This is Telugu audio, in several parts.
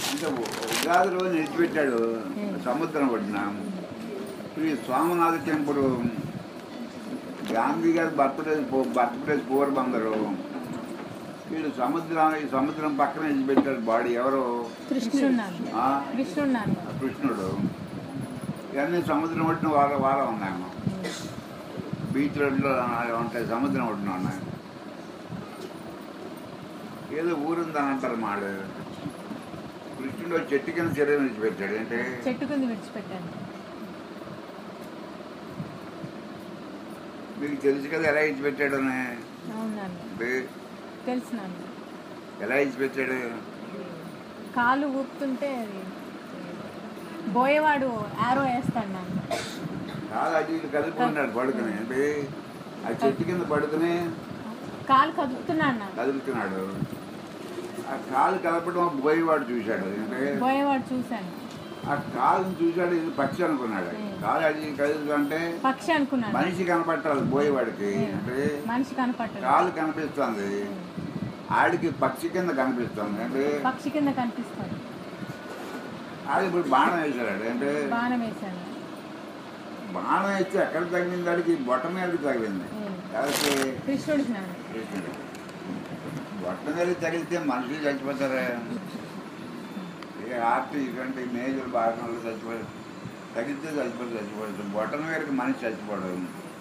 అంటే ఉ- ఉగాది రోజు నిలిచిపెట్టాడు సముద్రం ఒడ్డున ఈ సోమనాథ టెంపుల్ గాంధీ గారి బర్త్డే బర్త్డే పూర్బందరు వీడు సముద్రం ఈ సముద్రం పక్కన నిలిచిపెట్టాడు బాడీ ఎవరు కృష్ణున్నాను ఆ? కృష్ణున్నాను ఆ కృష్ణుడు ఇవన్నీ సముద్రం ఒడ్డున వార వారం ఉన్నాము బీచ్ రోడ్లో ఉంటాయి సముద్రం ఒడ్డున ఉన్నాయి ఏదో ఊరుందని అంటారు మాడు కృష్ణుడు ఓ చెట్టు కింద శరీరం విడిచిపెట్టాడు అంటే చెట్టు కింద విడిచిపెట్టాను మీకు తెలుసు కదా ఎలా విడిచిపెట్టాడు అని అవునాను అంటే తెలుసు నాన్న ఎలా విడిచిపెట్టాడు కాలు ఊపుతుంటే అది బోయేవాడు ఆరో వేస్తాడు నాన్న కాదు అటు ఇటు కదుపుకున్నాడు పడుకుని అంటే ఆ చెట్టు కింద పడుకుని కాలు కదుపుతున్నాడు నాన్న కదులుతున్నాడు ఆ కాలు కలపడం పోయేవాడు చూశాడు అంటే బోయేవాడు చూశాను ఆ కాలుని చూశాడు ఇది పక్షి అనుకున్నాడు కాలు అది కదులుతుంటే పక్షి అనుకున్నాను మనిషి కనపట్టాలి పోయేవాడికి అంటే మనిషి కనపట్టడు కాలు కనిపిస్తుంది ఆడికి పక్షి కింద కనిపిస్తుంది అంటే పక్షి కింద కనిపిస్తాడు ఆడి ఇప్పుడు బాణం వేశాడు అంటే బాణం వేశాను బాణం వేస్తే ఎక్కడ తగిలింది ఆడికి బొట్ట మీదకి తగిలింది ఉమ్. కాబట్టి కృష్ణుడికి నాన్న కృష్ణుడు. బొట్ట మీద తగిలితే మనుషులు చచ్చిపోతారా ఏ ఆర్ట్ ఇటువంటి మేజర్ భాగంలో చచ్చిపోయి తగిలితే చచ్చిపోతే చచ్చిపోతుంది బొట్టన మీదకి మనిషి చచ్చిపోవడం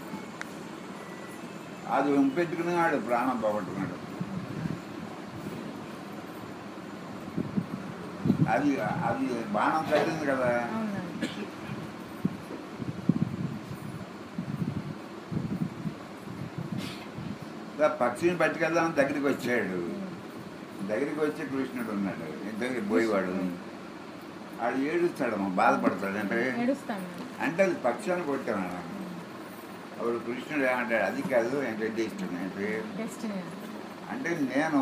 అది ఉంపెట్టుకుని వాడు ప్రాణం పోగొట్టుకున్నాడు అది అది బాణం తగిలింది కదా అవునా ఆ పక్షిని పట్టుకెళ్దామని దగ్గరికి వచ్చాడు దగ్గరికి వచ్చి కృష్ణుడు ఉన్నాడు దగ్గరికి పోయేవాడు ఆడు ఏడుస్తాడమ్మా బాధపడతాడు అంటే ఏడుస్తాను నాన్న. అంటే అది పక్షి అని కొట్టాను అప్పుడు కృష్ణుడు ఏమంటాడు అది కాదు ఏంటంటే ఇష్టం అంటే డెస్టినీ అంటే నేను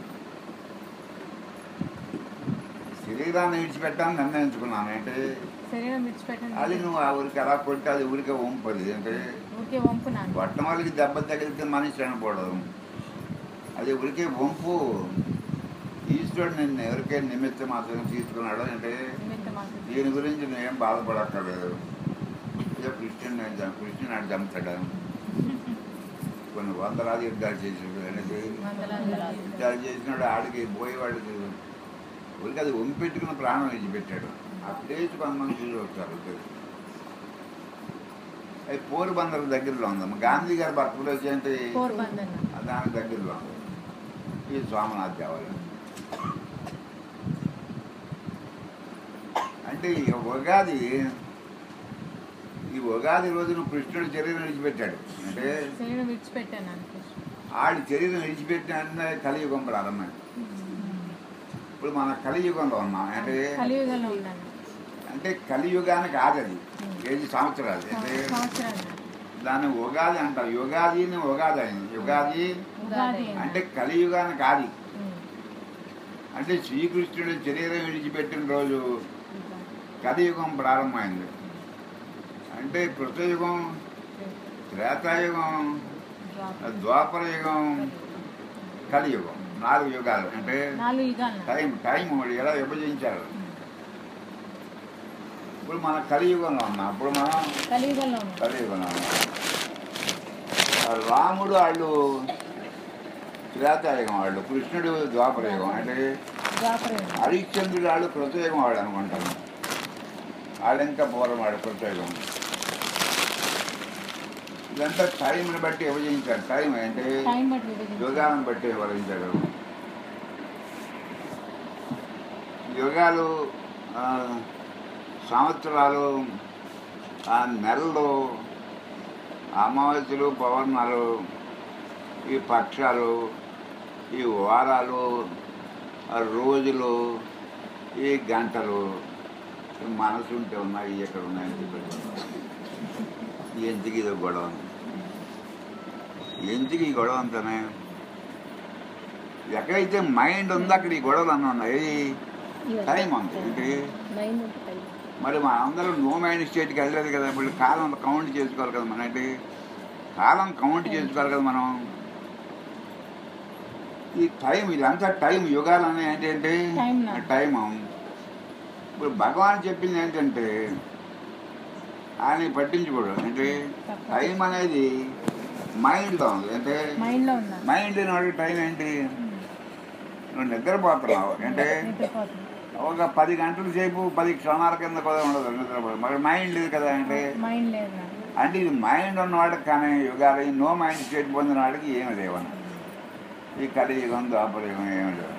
శరీరాన్ని విడిచిపెట్టాలని నిర్ణయించుకున్నాను అంటే శరీరం విడిచిపెట్టండి అది నువ్వు ఆ ఊరికి అలా కొట్టి అది ఊరికే వంపది అంటే ఊరికే వంపు నాన్న గొట్టం వాళ్ళకి దెబ్బ తగిలితే మనిషి చనిపోవడం అది ఊరికే వంపు ఈశ్వరుడు నిన్ను ఎవరికే నిమిత్తం మాత్రం తీసుకున్నాడు అంటే నిమిత్త మాత్రం. దీని గురించి నేనేం బాధపడక్కర్లేదు ఏదో కృష్ణుని నేను చం- కృష్ణుని ఆడు చంపుతాడు కొన్ని వందలాది యుద్ధాలు చేసాడు అనేది వందలాది యుద్ధాలు చేసినాడు ఆడికి పోయేవాడికి ఊరికి అది వంపెట్టుకున్న ప్రాణం విడిచిపెట్టాడు ఆ ప్లేస్ కొంతమంది చూసి వస్తారు అది పోరుబందర్ దగ్గరలో ఉందమ్మ గాంధీ గారి బర్త్డే అంటే పోర్బందర్ నాన్న. దాని దగ్గరలో ఉంది ఈ సోమనాథ్ దేవాలయం అంటే ఈ ఉగాది ఈ ఉగాది రోజున కృష్ణుడు శరీరం విడిచిపెట్టాడు అంటే శరీరం విడిచిపెట్టాను నాన్న కృష్ణుడు. ఆడి శరీరం విడిచిపెట్టిన కలియుగం ప్రారంభం ఇప్పుడు మన కలియుగంలో ఉన్నాం అంటే కలియుగంలో ఉన్నాను అంటే కలియుగానికి ఆగది ఏది సంవత్సరాలు అంటే సంవత్సరాలు నాన్న. దాన్ని ఉగాది అంటారు యుగాదిని ఉగాది అయింది యుగాది ఉగాది అంటే కలియుగానికి ఆది ఉమ్. అంటే శ్రీకృష్ణుడు శరీరం విడిచిపెట్టిన రోజు ఉగాది. కలియుగం ప్రారంభమైంది అంటే కృతయుగం త్రేతాయుగం డ్రాప్. ద్వాపర యుగం కలియుగం నాలుగు యుగాలు అంటే నాలుగు యుగాలు నాన్న. టైం టైం ఎలా విభజించారు ఇప్పుడు మన కలియుగంలో ఉన్నాం ఇప్పుడు మనం కలియుగంలో ఉన్నాను కలియుగంలో ఉన్నాం ఆ రాముడు వాళ్ళు త్రేతాయుగం వాళ్ళు కృష్ణుడు ద్వాపరయుగం అంటే ద్వాపర యుగం. హరిశ్చంద్రుడు వాళ్ళు కృతయుగం వాడు అనుకుంటాను వాళ్ళు ఇంకా పూర్వం వాడు కృతయుగం ఇదంతా టైంని బట్టి విభజించారు టైం అంటే టైం బట్టి విభజించారు. యుగాలను బట్టి వివరించారు యుగాలు ఆ, సంవత్సరాలు ఆ నెలలు అమావాస్యలు పౌర్ణాలు ఈ పక్షాలు ఈ వారాలు ఆ రోజులు ఈ గంటలు ఈ మనసు ఉంటే ఉన్నాయి ఎక్కడ ఉన్నాయని చెప్పి ఎందుకు ఇది గొడవ ఎందుకు ఈ గొడవ అంతానే ఎక్కడైతే మైండ్ ఉందో అక్కడ ఈ గొడవలు అన్నీ ఉన్నాయి టైం ఉంది ఏంటి మైండ్ ఉంటే టైం. మరి మన అందరం నో మైండ్ స్టేట్కి వెళ్ళలేదు కదా ఇప్పుడు కాలం కౌంట్ చేసుకోవాలి కదా మనం ఏంటి కాలం కౌంట్ చేసుకోవాలి కదా మనం ఈ టైం ఇదంతా టైం యుగాలు అనే ఏంటంటే Time నా. టైం ఇప్పుడు భగవాన్ చెప్పింది ఏంటంటే ఆయన పట్టించుకోడు అంటే టైం అనేది మైండ్లో ఉంది అంటే మైండ్లో ఉందా మైండ్ లేనివాడికి టైం ఏంటి నువ్వు నిద్రపోతున్నావు అంటే నిద్రపోతుంది ఒక పది గంటల సేపు పది క్షణాల కింద కూడా ఉండదు నిద్రపో మరి మైండ్ లేదు కదా అంటే మైండ్ లేదు నాకు అంటే ఇది మైండ్ ఉన్నవాడికి కానీ యుగాలు నో మైండ్ స్టేట్ పొందిన వాడికి ఏమి లేవని ఈ కలియుగం ద్వాపరయుగం ఏమి లేవు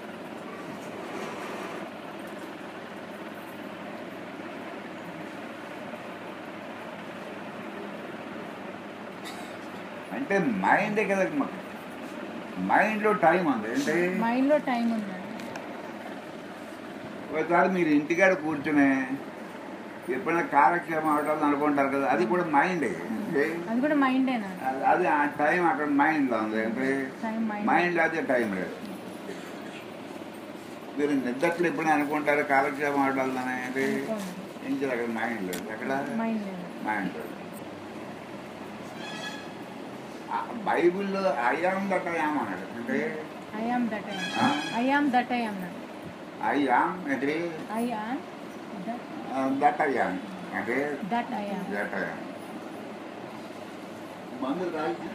అంటే మైండే కదా మాకు మైండ్లో టైం ఉంది అంటే మైండ్లో టైం ఉందా ఒకసారి మీరు ఇంటికాడ కూర్చునే ఎప్పుడైనా కాలక్షేమం అవటం అనుకుంటారు కదా అది కూడా మైండే అంటే అది కూడా మైండేనా అది- అది ఆ టైం అక్కడ మైండ్లో ఉంది అంటే టైం మైండ్ మైండ్ అదే టైం లేదు మీరు నిద్దట్లు ఎప్పుడైనా అనుకుంటారు కాలక్షేమం అవటాలని అంటే ఏం చేయాలి అక్కడ మైండ్ లేదు అక్కడ మైండ్ లేదు మైండ్ లేదు ఆ బైబిల్లో అయాం దట్ అయాం అన్నాడు అంటే ఐ ఆమ్ దట్ ఐ ఆ? I am that I am అయ్యాం అంటే ఐ ఆమ్ దట్ అయ్యాం అంటే దట్ ఐ ఆమ్ దట్ అయ్యాం మందులు రాయి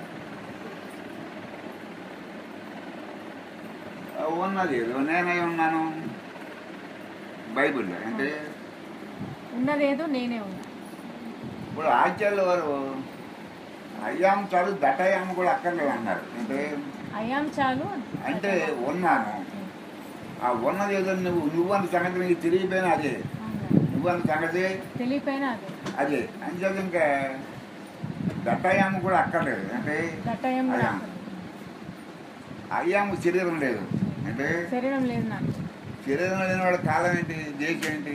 ఉన్నది ఏదో నేనై ఉన్నాను బైబిల్లో అంటే ఉన్నదేదో నేనే ఉన్నా ఇప్పుడు ఆచార్యుల వారు అయ్యాం చాలు దటయాం కూడా అక్కర్లేదు అన్నారు అంటే ఐ ఆమ్ చాలు అంటే ఉన్నాను ఆ ఉన్నది ఏదో నువ్వు నువ్వు అన్న సంగతి నీకు తెలియపోయినా అదే అవునా. నువ్వు అన్న సంగతి తెలియపోయినా అదే అదే అంచేది ఇంకా దట్టయాము కూడా అక్కర్లేదు అంటే దట్ ఐ ఆమ్ కూడా అయాం. అయ్యాము శరీరం లేదు అంటే శరీరం లేదు నాకు శరీరం లేని వాడు కాలం ఏంటి దేశం ఏంటి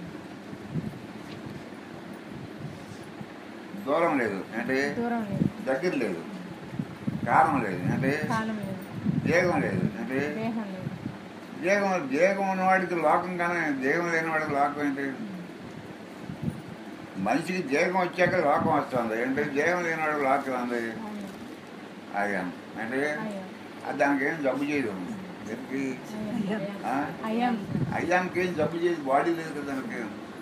దూరం లేదు అంటే దూరం లేదు దగ్గర లేదు కారణం లేదు అంటే కాలం లేదు దేహం లేదు అంటే దేహం లేదు దేహం దేహం ఉన్నవాడికి లోకం కానీ దేహం లేని వాడికి లోకం ఏంటి మనిషికి దేహం వచ్చాక లోకం వస్తుంది అంటే దేహం లేని వాడికి లోకం ఉంది అవును అయ్యాం అంటే అయ్యా అది దానికి ఏం జబ్బు చేయదు ఎందుకు ఆ? అయ్యాం అయ్యానికి ఏం జబ్బు చేయదు బాడీ లేదు కదా దానికి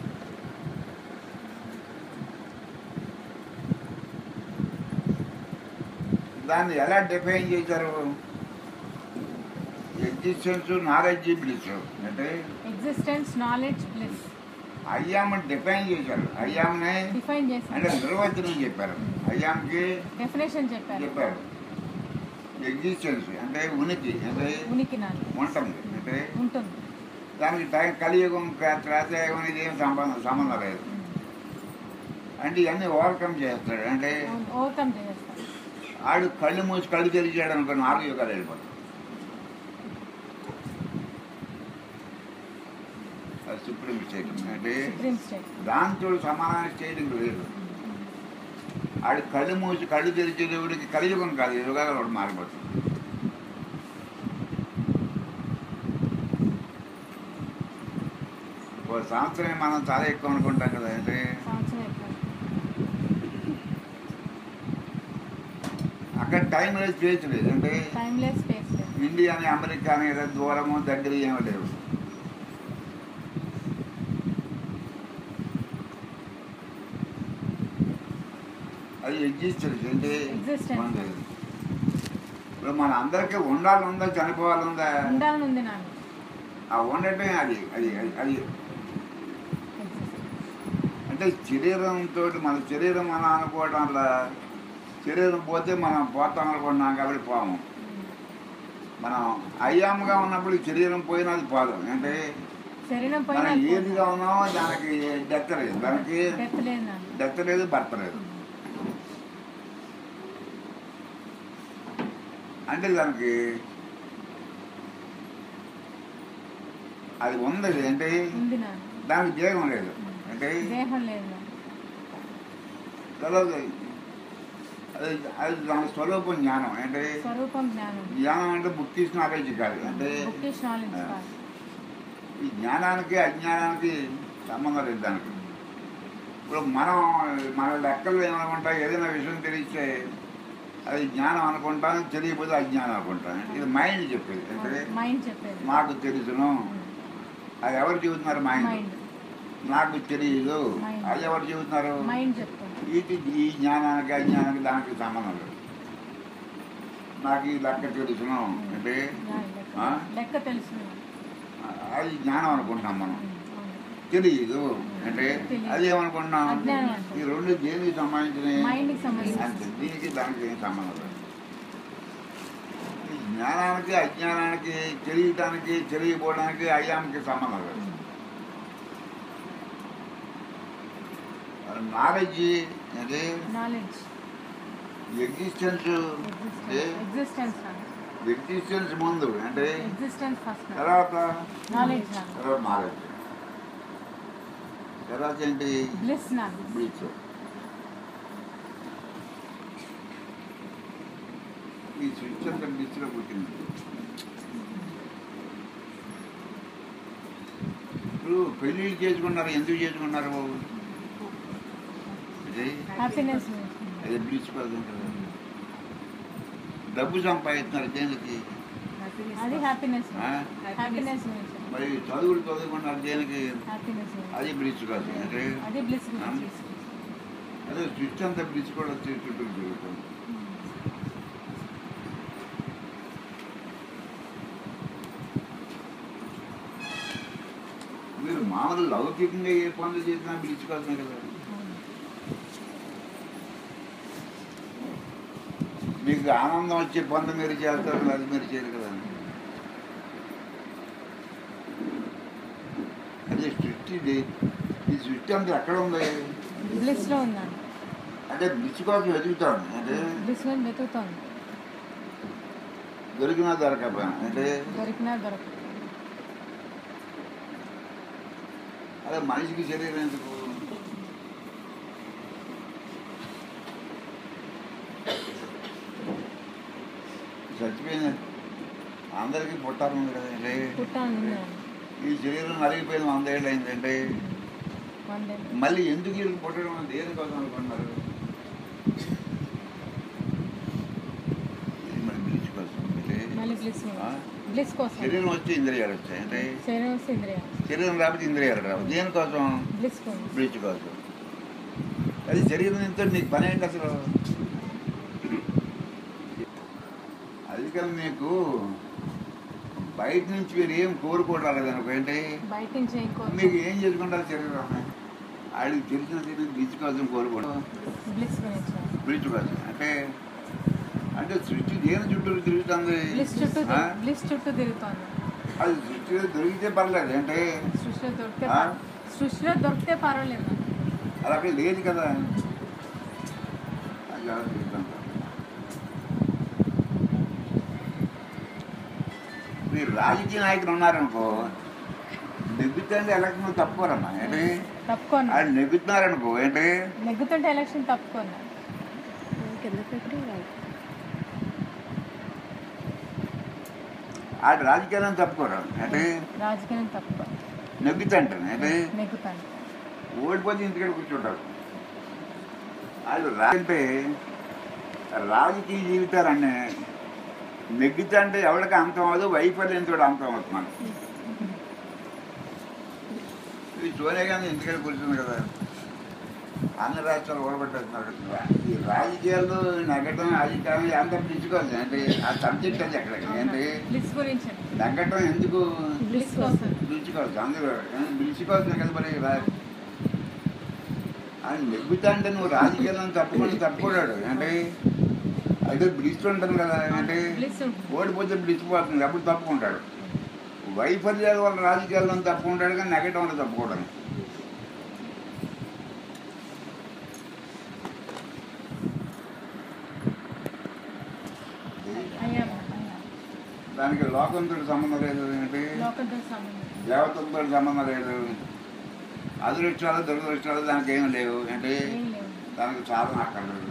దాన్ని ఎలా డిఫైన్ చేశారు ఎగ్జిస్టెన్స్ నాలెడ్జ్ బ్లిస్ అంటే ఎగ్జిస్టెన్స్ నాలెడ్జ్ బ్లిస్ అయ్యామని డిఫైన్ చేశారు అయ్యామని డిఫైన్ అంటే చేసి నిర్వచనం చెప్పారు అయ్యాంకి డెఫినేషన్ చెప్పారు చెప్పారు ఎగ్జిస్టెన్స్ అంటే ఉనికి అంటే ఉనికి నాకు ఉంటుంది అంటే ఉంటుంది దానికి టైం కలియుగం త్రాతయుగం అనేది ఏం సంబంధం సంబంధం లేదు అంటే ఇవన్నీ ఓవర్కమ్ చేస్తాడు అంటే ఓవర్కమ్ చేస్తాం ఆడు కళ్ళు మూసి కళ్ళు తెరిచాడు అనుకో నాలుగు యుగాలు వెళ్ళిపోతాడు అది సుప్రీం స్టేట్ అంటే సుప్రీం స్టేట్ దాంతో సమానమైన స్టేటింగ్ లేదు ఆడు కళ్ళు మూసి కళ్ళు తెరిచే దేవుడికి కలియుగం కాదు ఈ యుగాలు ఒకటి మారిపోతుంది ఓ సంవత్సరం మనం చాలా ఎక్కువ అనుకుంటాం కదా అంటే సంవత్సరం ఎక్కువ అక్కడ టైం లేదు స్పేస్ లేదు అంటే టైం లేదు స్పేస్ లేదు ఇండియా అని అమెరికా అని ఏదో దూరము దగ్గర ఏమీ లేవు అది ఎగ్జిస్టెన్స్ అంటే Existence. మనది. ఇప్పుడు మన అందరికీ ఉండాలి ఉందా చనిపోవాలి ఉందా ఉండాలని ఉంది నాకు ఆ ఉండటమే అది అది అది- అది అంటే శరీరంతో మన శరీరం మనం అనుకోవడం వల్ల శరీరం పోతే మనం పోతాం అనుకుంటున్నాం కాబట్టి పోము మనం అయ్యాముగా ఉన్నప్పుడు శరీరం పోయినా అది పోదాం అంటే శరీరం పోయినా మనం ఏదిగా ఉన్నామో దానికి డెత్ లేదు దానికి డెత్ లేదు నాకు డెత్ లేదు భర్త లేదు అంటే దానికి అది ఉంది అంటే ఉంది నాకు దానికి దేహం లేదు అంటే దేహం లేదు నాకు తర్వాత అది అది దాని స్వరూపం జ్ఞానం అంటే స్వరూపం జ్ఞానం జ్ఞానం అంటే బుక్కిస్ నాలెడ్జ్ కాదు అంటే బుక్కిష్ నాలెడ్జ్ కాదు ఈ జ్ఞానానికి అజ్ఞానానికి సంబంధం లేదు దానికి ఇప్పుడు మనం మన లెక్కలు ఏమనుకుంటాం ఏదైనా విషయం తెలిస్తే అది జ్ఞానం అనుకుంటాం తెలియకపోతే అజ్ఞానం అనుకుంటాం ఇది మైండ్ చెప్పేది అంటే మైండ్ చెప్పేది మాకు తెలుసును అది ఎవరు చెబుతున్నారు మైండ్ మైండ్ నాకు తెలియదు Mind. అది ఎవరు చెబుతున్నారు మైండ్ చెప్తుంది ఇది ఈ జ్ఞానానికి అజ్ఞానానికి దానికి సంబంధం లేదు నాకు ఈ లెక్క తెలుసును అంటే యా, లెక్క. ఆ? లెక్క తెలుసు అది జ్ఞానం అనుకుంటున్నాం మనం అవును. తెలియదు అంటే తెలియదు. అది ఏమనుకుంటున్నాం అజ్ఞానం అంటాం. ఈ రెండు దేనికి సంబంధించినవి మైండ్కి సంబంధించి అంతే దీనికి దానికి ఏం సంబంధం లేదు ఈ జ్ఞానానికి అజ్ఞానానికి తెలియటానికి తెలియకపోవడానికి అయ్యానికి సంబంధం లేదు నాలెడ్జ్ అంటే నాలెడ్జ్ ఎగ్జిస్టెన్స్ ఎగ్జిస్టెన్స్ ఎగ్జిస్టెన్స్ ముందు అంటే ఎగ్జిస్టెన్స్ ఫస్ట్ తర్వాత నాలెడ్జ్ తర్వాత నాలెడ్జ్ తర్వాత ఏంటి బ్లిస్ నాలెడ్జ్ బ్లీచ్ ఈ స్విచ్ అంతా బ్లీచ్లో పుట్టింది ఇప్పుడు పెళ్లి చేసుకున్నారు ఎందుకు చేసుకున్నారు బాబు ఇది హ్యాపీనెస్ అది బ్లీచ్ పదం కదా డబ్బు సంపాదిస్తున్నారు దేనికి అది హ్యాపీనెస్ ఆ? హ్యాపీనెస్ మరి చదువులు చదువుకున్నారు దేనికి హ్యాపీనెస్ అది బ్లీచ్ కాదు అంటే అది బ్లిస్ ఆ? అదే స్విచ్ అంతా బ్లీచ్ కూడా వచ్చి చుట్టూ తిరుగుతుంది మీరు మామూలు లౌకికంగా ఏ పనులు చేసినా బ్లీచ్ కోసమే కదా మీకు ఆనందం వచ్చే పనులు మీరు చేస్తారు అది మీరు చేయరు కదా అదే సృష్టి ఇది ఈ సృష్టి అంతా ఎక్కడ ఉంది బ్లిస్ లో ఉందండి అంటే బ్లిచ్ కోసం వెతుకుతాను అంటే బ్లిస్ లో వెతుకుతోంది దొరికినా దొరకపోయినా అంటే దొరికినా దొరకదు అదే మనిషికి శరీరం ఎందుకు చచ్చిపోయింది అందరికీ పుట్టాలి ఉంది కదా అంటే పుట్టాను ఉందండి ఈ శరీరం నలిగిపోయిన వంద ఏళ్ళు అయిందంటే వన్ డే మళ్ళీ ఎందుకు వీళ్ళకి పుట్టడం దేనికోసం అనుకున్నారు ఇది మరి బ్లీచ్ కోసం అంటే మళ్ళీ బ్లిస్ ఆ? బ్లిస్ కోసం శరీరం వచ్చి ఇంద్రియాలు వచ్చాయి అంటే శరీరం వస్తే ఇంద్రియం శరీరం రాకపోతే ఇంద్రియాలు రావు దేనికోసం బ్లిస్ కోసం బ్లీచ్ కోసం అది శరీరం ఎంతో నీకు పని ఏంటి అసలు అది కానీ మీకు బయట నుంచి మీరు ఏం కోరుకోవడం అనుకోండి బయట నుంచి ఏం కోరు మీకు ఏం చేసుకుంటారు శరీరం ఆడికి తెలిసిన శరీరం బ్లీచ్ కోసం కోరుకోవడం బ్లిస్ గురించి బ్లీచ్ కోసం అంటే అంటే సృష్టి దేని చుట్టూ తిరుగుతుంది బ్లిస్ చుట్టూ ఆ? బ్లిస్ చుట్టూ తిరుగుతోంది అది సృష్టిలో దొరికితే పర్లేదు అంటే సృష్టిలో దొరికితే ఆ? పర్- సృష్టిలో దొరికితే పర్వాలేదు అది అక్కడ లేదు కదా అది ఎలా తిరుగుతుంది మీరు రాజకీయ నాయకులు ఉన్నారనుకో నెగ్గుతుంటే ఎలక్షన్ తప్పుకోరమ్మా ఏంటి తప్పుకోను ఆయన నెగ్గుతున్నారనుకో ఏంటి నెగ్గుతుంటే ఎలక్షన్ తప్పుకోను ఆడు రాజకీయాలను తప్పుకోరు ఏంటి రాజకీయం తప్పుకో నెగ్గుతుంటారు ఏంటి నెగ్గుతాను ఓడిపోతే ఇంటికాడ కూర్చుంటారు వాళ్ళు రా అంటే రాజకీయ జీవితాలన్నీ నెగ్గితే అంటే ఎవరికి అంతం అవ్వదు వైఫల్యంతో అంతం అవుతున్నాను ఈ సోనియా గాంధీ ఇంటికాడ కూర్చుంది కదా అన్ని రాష్ట్రాలు ఓడబెట్టేస్తున్నాడు ఈ రాజకీయాల్లో నెగ్గటం అధికారం అంతా పిచ్చుకోవాలి అంటే ఆ సబ్జెక్ట్ అది ఎక్కడ ఏంటి బ్లిస్ గురించి నెగ్గటం ఎందుకు బ్లిస్ కోసం పిలుచుకోవచ్చు అందరూ పిలుచుకోవచ్చు కదా మరి రా- ఆయన నెగ్గుతా అంటే నువ్వు రాజకీయాలను తప్పుకొని తప్పుకోడాడు అంటే అయితే పిలుస్తుంటాను కదా అంటే బ్లిస్ ఉంటుంది ఓడిపోతే పిలిచిపోతుంది అప్పుడు తప్పుకుంటాడు వైఫల్యాల వల్ల రాజకీయాల్లో తప్పుకుంటాడు కానీ నెగటివ్ వల్ల తప్పుకోవడం అయ్యా దానికి లోకంతో సంబంధం లేదు ఏంటి లోకంతో సంబంధం దేవతలతో సంబంధం లేదు అదృష్టాలు దురదృష్టాలు దానికి ఏమి లేవు ఏంటి ఏం లేవు దానికి సాధన అక్కర్లేదు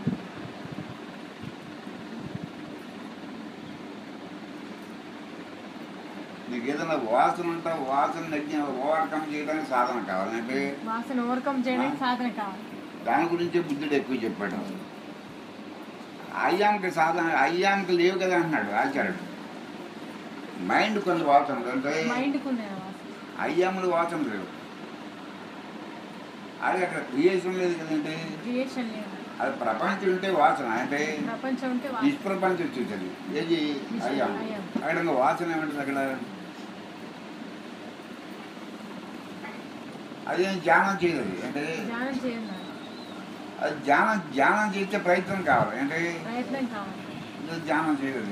నీకు ఏదైనా వాసన ఉంటే వాసన నెగ్గి ఓవర్కమ్ చేయడానికి సాధన కావాలంటే వాసన ఓవర్కమ్ చేయడానికి సాధన కావాలి దాని గురించే బుద్ధుడు ఎక్కువ చెప్పాడు అయ్యాంకి సాధన అయ్యాంకి లేవు కదా అంటున్నాడు ఆచార్యుడు మైండ్ కొంత వాసన అంటే మైండ్కి ఉన్నాయి వాసన అయ్యాములు వాసన లేవు అది అక్కడ క్రియేషన్ లేదు కదండి క్రియేషన్ లేదు అది ప్రపంచం ఉంటే వాసన అంటే ప్రపంచం ఉంటే వా- నిష్ప్రపంచం వచ్చేసరి ఏది అయ్యాం అయ్యాం. అక్కడ ఇంకా వాసన ఏమంటుంది అక్కడ అదేం ధ్యానం చేయలేదు అంటే ధ్యానం చేయండి నాన్న. అది ధ్యానం ధ్యానం చేసే ప్రయత్నం కావాలి అంటే ప్రయత్నం కావాలి ఇది ధ్యానం చేయలేదు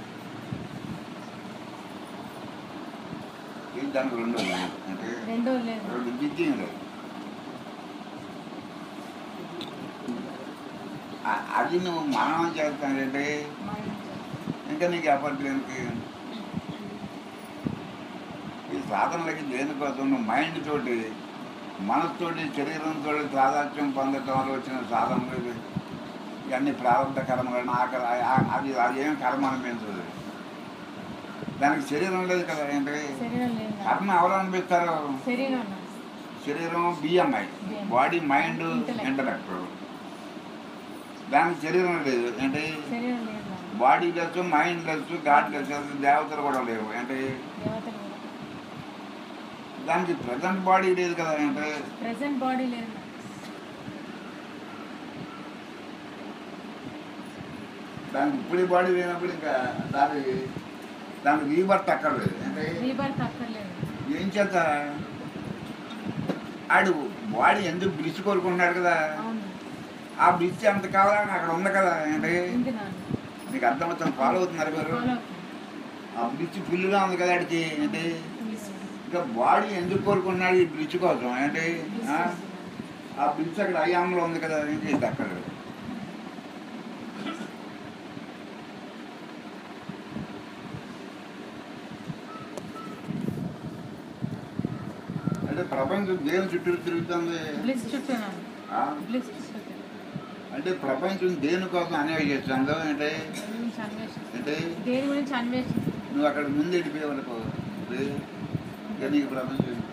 ఇది దానికి రెండు ఉన్నాయి. అంటే రెండో లేదు రెండు దిద్యం లేదు ఆ- అది నువ్వు మననం చేస్తానంటే మైండ్ ఇంకా నీకు అపర్లేనికి ఈ సాధనలకి దేనికోసం నువ్వు మైండ్ తోటి మనసుతోటి శరీరంతో సాదాత్యం పొందటంలో వచ్చిన సాధనలు ఇవి. ఇవన్నీ ప్రారంభ కర్మలు ఆకలి అది అది ఏం కర్మ అనిపించదు దానికి శరీరం లేదు కదా ఏంటి శరీరం లేదు నాన్న. కర్మ ఎవరు అనిపిస్తారు శరీరం నాన్న. శరీరం BMI BMI. Body mind Intellect. Intellect దానికి శరీరం లేదు ఏంటి శరీరం లేదు నాన్న. Bodyless mindless godless దేవతలు కూడా లేవు అంటే దేవతలు కూడా దానికి ప్రజెంట్ బాడీ లేదు కదా అంటే ప్రెసెంట్ బాడీ లేదు నాన్న. దానికి ఇప్పుడు బాడీ లేనప్పుడు ఇంకా దాని దానికి రీబర్త్ అక్కర్లేదు అంటే రీబర్త్ అక్కర్లేదు ఏం చేత ఆడు బాడీ ఎందుకు బ్రిడ్జ్ కోరుకుంటున్నాడు కదా అవును ఆ బ్రిడ్జ్ ఎంత కావాలని అక్కడ ఉంది కదా అంటే ఉంది నాన్న మీకు అర్థమవుతుంది ఫాలో అవుతున్నారు మీరు ఫాలో అవుతుంది. ఆ బ్రిడ్జ్ ఫుల్గా ఉంది కదా ఆడికి అంటే Please. ఇంకా బాడీ ఎందుకు కోరుకున్నాడు ఈ బ్రిడ్జ్ కోసం అంటే Please. ఆ? ఆ బ్రిడ్జ్ అక్కడ అయ్యాంలో ఉంది కదా ఏంటి ఇది అక్కడ అంటే ప్రపంచం దేని చుట్టూ తిరుగుతుంది బ్లిస్ చుట్టూ నాన్న. ఆ? బ్లిస్ చుట్టూ అంటే ప్రపంచం దేనికోసం అనేవి చేస్తుందో అంటే దేని గురించి అన్వేషిస్తుంది అంటే దేని గురించి అన్వేషిస్తుంది నువ్వు అక్కడ ముందు వెళ్ళిపోయే వరకు లేదు. ఇక నీకు ప్రపంచం ఎందుకు?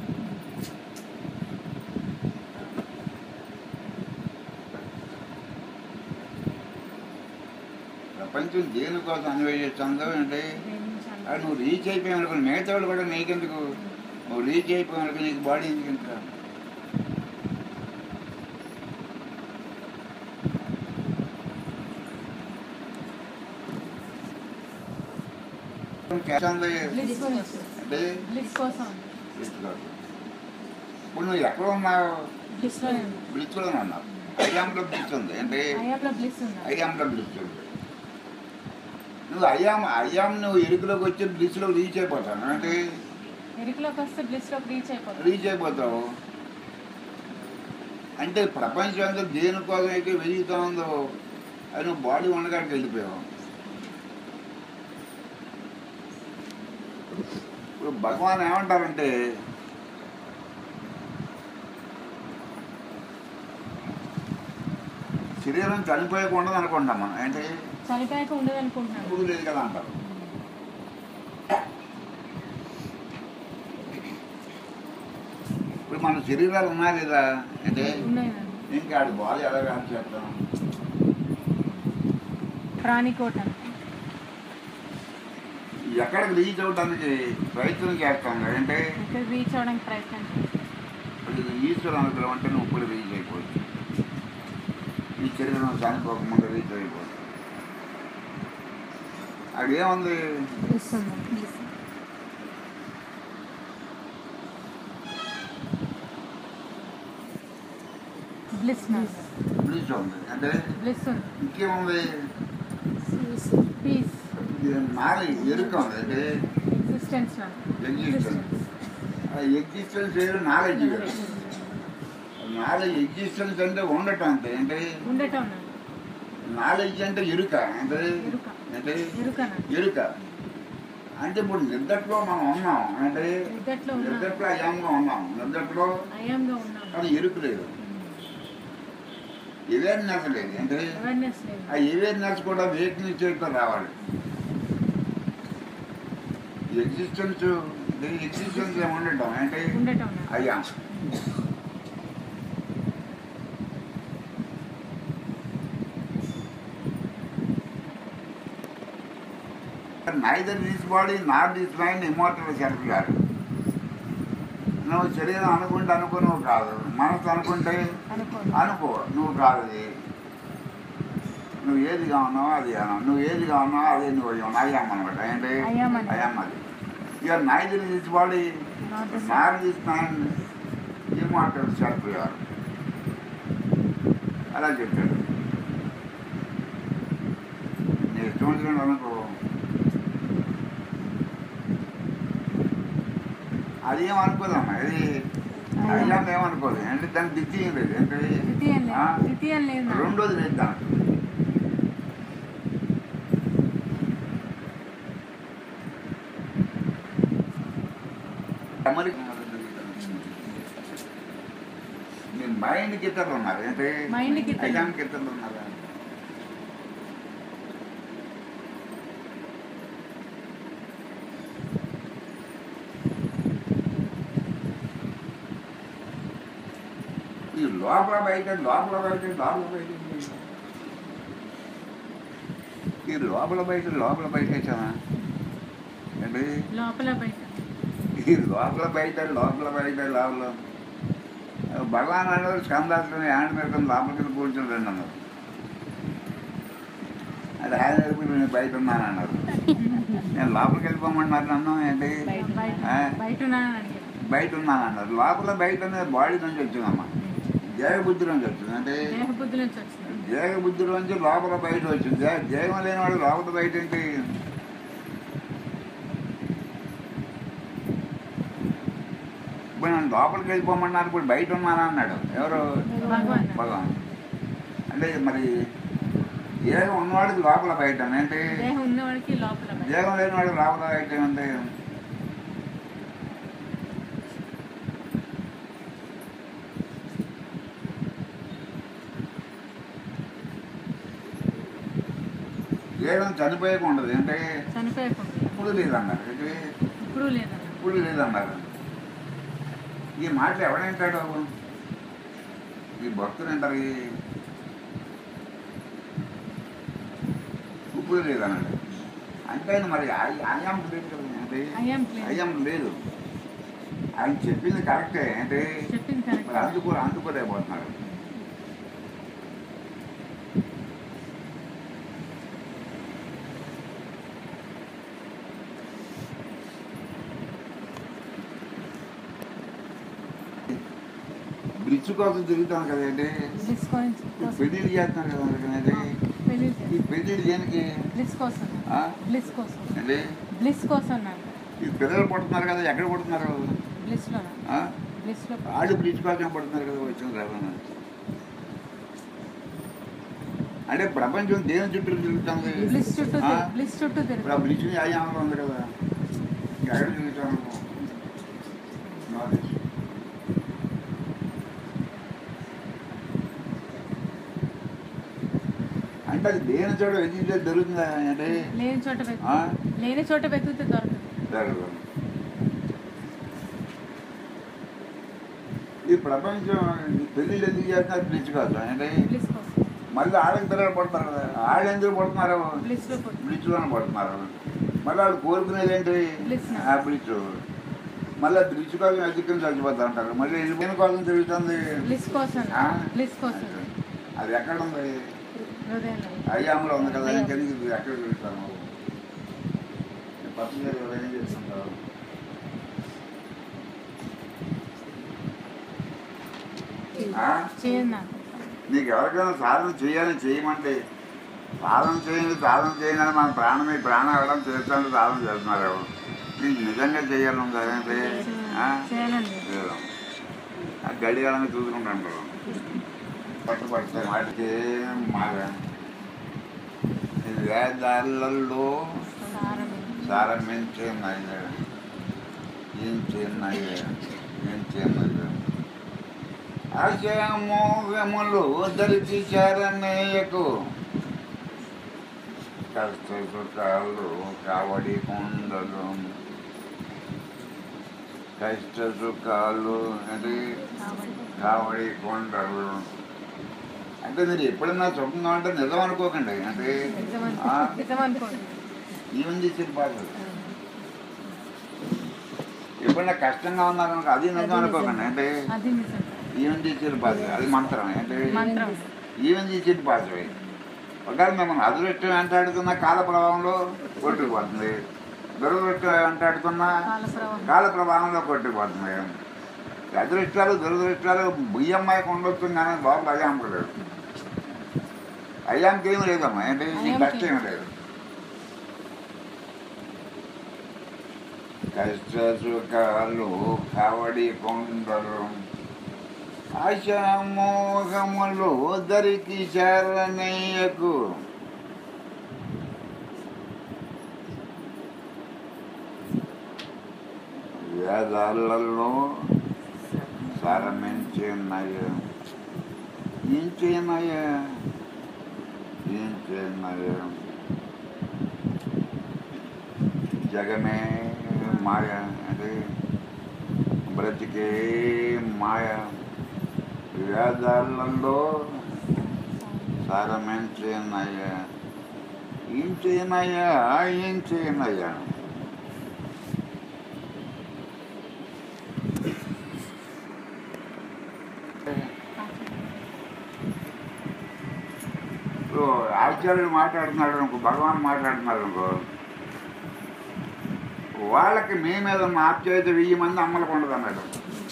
ప్రపంచం దేనికోసం అన్వేషిస్తుందో అంటే దేని గురించి అది అన్వేషిస్తుంది నువ్వు రీచ్ అయిపోయావు అనుకో మిగతా వాళ్ళు కూడా నీకెందుకు నువ్వు రీచ్ అయిపోయావు అనుకో నీకు బాడీ ఎందుకు ఇంకా బ్లిస్ కోసం అంటే బ్లిస్ కోసం ఇస్తున్నాడు. ఇప్పుడు నువ్వు ఎక్కడ ఉన్నావు బ్లిస్ లోనే ఉంది బ్లిచ్లోనే ఉన్నావు అయ్యాంలో బ్లిచ్ ఉంది అంటే అయ్యాప్లో బ్లిస్ ఉంది అయ్యాంలో బ్లిచ్ ఉంది నువ్వు అయ్యాం అయ్యాం నువ్వు ఎరుకులోకి వచ్చి బ్లిచ్లో రీచ్ అయిపోతాను అంటే ఎరుకులోకి వస్తే బ్లిస్ లోకి రీచ్ అయిపోతుంది రీచ్ అయిపోతావు అంటే ప్రపంచం అంతా దేనికోసం అయితే వెలుగుతుందో అది నువ్వు బాడీ ఉండగానికి వెళ్ళిపోయావు ఇప్పుడు భగవాన్ ఏమంటారంటే శరీరం చనిపోయకుండా అనుకుంటాం మనం అంటే చనిపోయాక ఉండదు అనుకుంటున్నాను ఇప్పుడు లేదు కదా అంటారు ఇప్పుడు మన శరీరాలు ఉన్నాయి లేదా అంటే ఉన్నాయి నాన్న. ఇంకా ఆడి బాడీ ఎలా వ్యాప్ చేస్తాం ప్రాణికోట ఎక్కడికి రీచ్ అవడానికి ప్రయత్నం చేస్తాం అంటే ఇక్కడ రీచ్ అవడానికి ప్రయత్నం చేస్తాను. ఇప్పుడు ఈశ్వర అనుగ్రహం అంటే నువ్వు ఇప్పుడు రీచ్ అయిపోవచ్చు ఈ శరీరం చనిపోకముందు రీచ్ అయిపోవచ్చు అది ఏముంది బ్లిస్ ఉంది బ్లిస్ బ్లిస్ బ్లీచ్ ఉంది అంటే బ్లిస్ ఉంది ఇంకేముంది పీస్ నాలుగు ఎరుక ఉంది అంటే ఎగ్జిస్టెన్స్ ఎగ్జిస్టెన్స్ ఆ ఎగ్జిస్టెన్స్ వేరు నాలెడ్జ్ వేరు నాలెడ్జ్ ఎగ్జిస్టెన్స్ అంటే ఉండటం అంతే అంటే ఉండటం నాన్న. నాలెడ్జ్ అంటే ఎరుక అంటే ఎరుక. అంటే ఎరుక నాన్న. ఎరుక అంటే ఇప్పుడు నిద్దట్లో మనం ఉన్నాం అంటే నిద్దట్లో ఉన్నాం. నిద్దట్లో అయాంగా ఉన్నాం నిద్దట్లో అయంగా ఉన్నాం అది ఎరుకు లేదు అవేర్నెస్ లేదు అంటే అవేర్నెస్ లేదు ఆ అవేర్నెస్ కూడా వేక్నెస్ చేస్తూ రావాలి ఎగ్జిస్టెన్స్ ఎగ్జిస్టెన్స్ ఏముండటం అంటే ఉండటం నాన్న. అయ్యా neither this body not this mind immortal self గారు నువ్వు శరీరం అనుకుంటే అనుకో నువ్వు కాదు మనసు అనుకుంటే అనుకోండి అనుకో నువ్వు కాదు అది నువ్వు ఏది కావున్నావో అది అను నువ్వు ఏది కావున్నావో అదే నువ్వు అయ్యావు అయ్యాం అనమాట ఏంటి I am అని. అయ్యాం అది ఇక నైదులు తీసుకోవాలి Not the self. నారు తీస్తున్నాను ఏం మాట్లాడు సెల్ఫ్ గారు అలా చెప్పాడు నీ ఇష్టం వచ్చినట్టు అనుకో అది ఏం అనుకోదమ్మా ఇది అయ్యాం ఏమనుకోదు అంటే దానికి దిక్కు ఏం లేదు ఏంటి ద్వితీయం ఆ? లేదు ద్వితీయం లేదు నాకు. రెండోది లేదు దాంట్లో అమరిక మీ మైండ్కి ఇతరులు ఉన్నారు ఏంటి మైండ్కి ఇతరులు. అయ్యానికి ఇతరులు ఉన్నారా ఈ లోపల బయట లోపల బయట లోపల బయట ఈ లోపల బయట లోపల బయట వేసామా ఏంటి లోపల బయట ఈ లోపల బయట లోపల బయట లోపల భగవాన్ అన్నారు స్కందాసుని హ్యాండ్ పెట్టుకుని లోపలికి కూర్చుంటాడు అన్నారు అది ఆయన వెళ్ళిపోయి నేను బయట ఉన్నాను అన్నారు నేను లోపలికి వెళ్ళిపోమన్నారు నన్ను ఏంటి బయట ఆ? బయట ఉన్నానని అడిగాను బయట ఉన్నాను అన్నారు లోపల బయట అనేది బాడీ నుంచి వచ్చిందమ్మా దేహ బుద్ధి నుంచి వచ్చింది అంటే దేహ బుద్ధి నుంచి వచ్చింది దేహ బుద్ధి నుంచి లోపల బయట వచ్చింది దే- దేహం లేనివాడు లోపల బయట ఏంటి ఇప్పుడు నన్ను లోపలికి వెళ్ళిపోమన్నారు ఇప్పుడు బయట ఉన్నానా అన్నాడు ఎవరు భగవాన్ భగవాన్ అంటే మరి దేహం ఉన్నవాడికి లోపల బయట ఏంటి దేహం ఉన్నవాడికి లోపల బయట దేహం లేనివాడికి లోపల బయట ఏముంది దేహం చనిపోయాక ఉండదు ఏంటి చనిపోయకుండా ఇప్పుడు లేదన్నారు ఏంటి? ఇప్పుడు లేదన్న ఇప్పుడు లేదన్నారు ఈ మాటలు ఎవడంటాడు ఈ భక్తులు అంటారు ఈ ఇప్పుడు లేదన్నాడు అంటే మరి ఆయ- ఆయాం లేదు కదా అంటే అయ్యాం క్లియర్ అయ్యాం లేదు ఆయన చెప్పింది కరెక్టే అంటే చెప్పింది మరి కరెక్ట్ అందుకో అందుకోలేకపోతున్నారు బ్రిడ్జ్ కోసం తిరుగుతాను కదండి బ్లిస్ కోసం పెళ్లి చేస్తున్నారు కదా అందుకనేది పెళ్లి ఈ పెళ్లి దేనికి బ్లిస్ కోసం ఆ? బ్లిస్ కోసం అంటే బ్లిస్ కోసం నాకు ఈ పిల్లలు పడుతున్నారు కదా ఎక్కడ పడుతున్నారు బ్లిస్ లో ఆ? బ్లిస్ లో వాళ్ళు బ్రిడ్జ్ కోసం పడుతున్నారు కదా వచ్చిన రవాణా అంటే ప్రపంచం దేని చుట్టూ తిరుగుతుంది బ్లిస్ చుట్టూ ఆ? తిరుగు- బ్లిస్ చుట్టూ ఇప్పుడు ఆ తిరుగు బ్రిడ్జ్ అయ్యామలో ఉంది కదా ఎక్కడ తిరుగుతాను నాలెడ్జ్ అంటే అది దేని చోట వెతికితే దొరుకుతుందా అంటే లేని చోట వెతు ఆ? లేని చోట వెతికితే దొరకదు జరగదు ఈ ప్రపంచం ఈ పెళ్ళిళ్ళు ఎందుకు చేస్తున్నారు బ్రిడ్జ్ కాదు అంటే బ్లిస్ కోసం మళ్ళీ ఆడకి పిల్లలు పడతారు కదా ఆళ్ళు ఎందుకు పడుతున్నారు బ్లిస్ లో పడు- బ్రిడ్జ్లోనే పడుతున్నారు మళ్ళీ వాళ్ళు కోరుకునేది ఏంటి Bliss నా. ఆ బ్రిడ్జ్ మళ్ళీ బ్రిడ్జ్ కోసం ఎదుర్కొని చచ్చిపోతా ఉంటారు మళ్ళీ దేని కోసం తిరుగుతుంది బ్లిస్ కోసం ఆ? బ్లిస్ కోసం అది ఎక్కడ ఉంది హృదయంలో అయ్యాములో ఉంది కదా ఇంకెందుకు ఇది ఎక్కడ తిరుగుతాను పచ్చ ఏం చేస్తుంటారు ఆ? చేయదు నాకు నీకు ఎవరికైనా సాధన చేయాలని చేయమంటే సాధన చేయండి సాధన చేయాలని మన ప్రాణం మీ ప్రాణం ఇవ్వడం చేస్తాను సాధన చేస్తున్నారు ఎవరు నీకు నిజంగా చేయాలని ఉందా ఏంటి ఆ? చేయాలండి లేదు. ఆ గడియాలని చూసుకుంటాను పట్టుపడతాయి వాటికి మాద వేదాలలో సారం సారమించే ఏం చిన్నయ్య ఏం చిన్నయ్య ఆశయమోహములు దరిచి చారనేయకు కష్ట సుఖాలు కావడి కొండలు కష్ట సుఖాలు అంటే కావడి కొండలు అంటే మీరు ఎప్పుడన్నా సుఖంగా ఉంటే నిజం అనుకోకండి అంటే నిజం ఆ, అనుకో- నిజం అనుకోండి ఏముంది చెప్పాలి ఎప్పుడైనా కష్టంగా ఉన్నారు అది నిజం అనుకోకండి అంటే అది నిజం ఈవెన్ చేసేది పాత్ర అది మంత్రం అంటే మంత్రం ఈవెన్ చేసేది పాత్ర ఒకవేళ మిమ్మల్ని అదృష్టం వెంటాడుతున్న కాల ప్రభావంలో కొట్టుకుపోతుంది దురదృష్టం వెంటాడుతున్న కాల ప్రవాహం కాల ప్రభావంలో కొట్టుకుపోతుంది అదృష్టాలు దురదృష్టాలు బియ్యమ్మాయికి ఉండొచ్చు కానీ బాబు అయ్యాము లేదు అయ్యాంకి ఏమి లేదమ్మా ఏంటి నీ అయ్యాంకి కష్టం ఏమి లేదు కష్ట సుఖాలు కవడి కొండలు ఆశామోహములు దరికి చేరనయ్యకు వేదాలలో సారమించి ఉన్నాయా ఏం చేయనయ్యా ఏం చేయనయ్యా జగమే మాయ అంటే బ్రతికే మాయ వేదాలలో సారమేం చేయనయ్యా ఏం చేయనయ్యా ఏం చేయనయ్యా ఇప్పుడు ఆచార్యుడు మాట్లాడుతున్నాడు అనుకో భగవాన్ మాట్లాడుతున్నాడు అనుకో వాళ్ళకి మీ మీద ఉన్న ఆప్యాయత వెయ్యి మంది అమ్మలకు ఉండదు అన్నాడు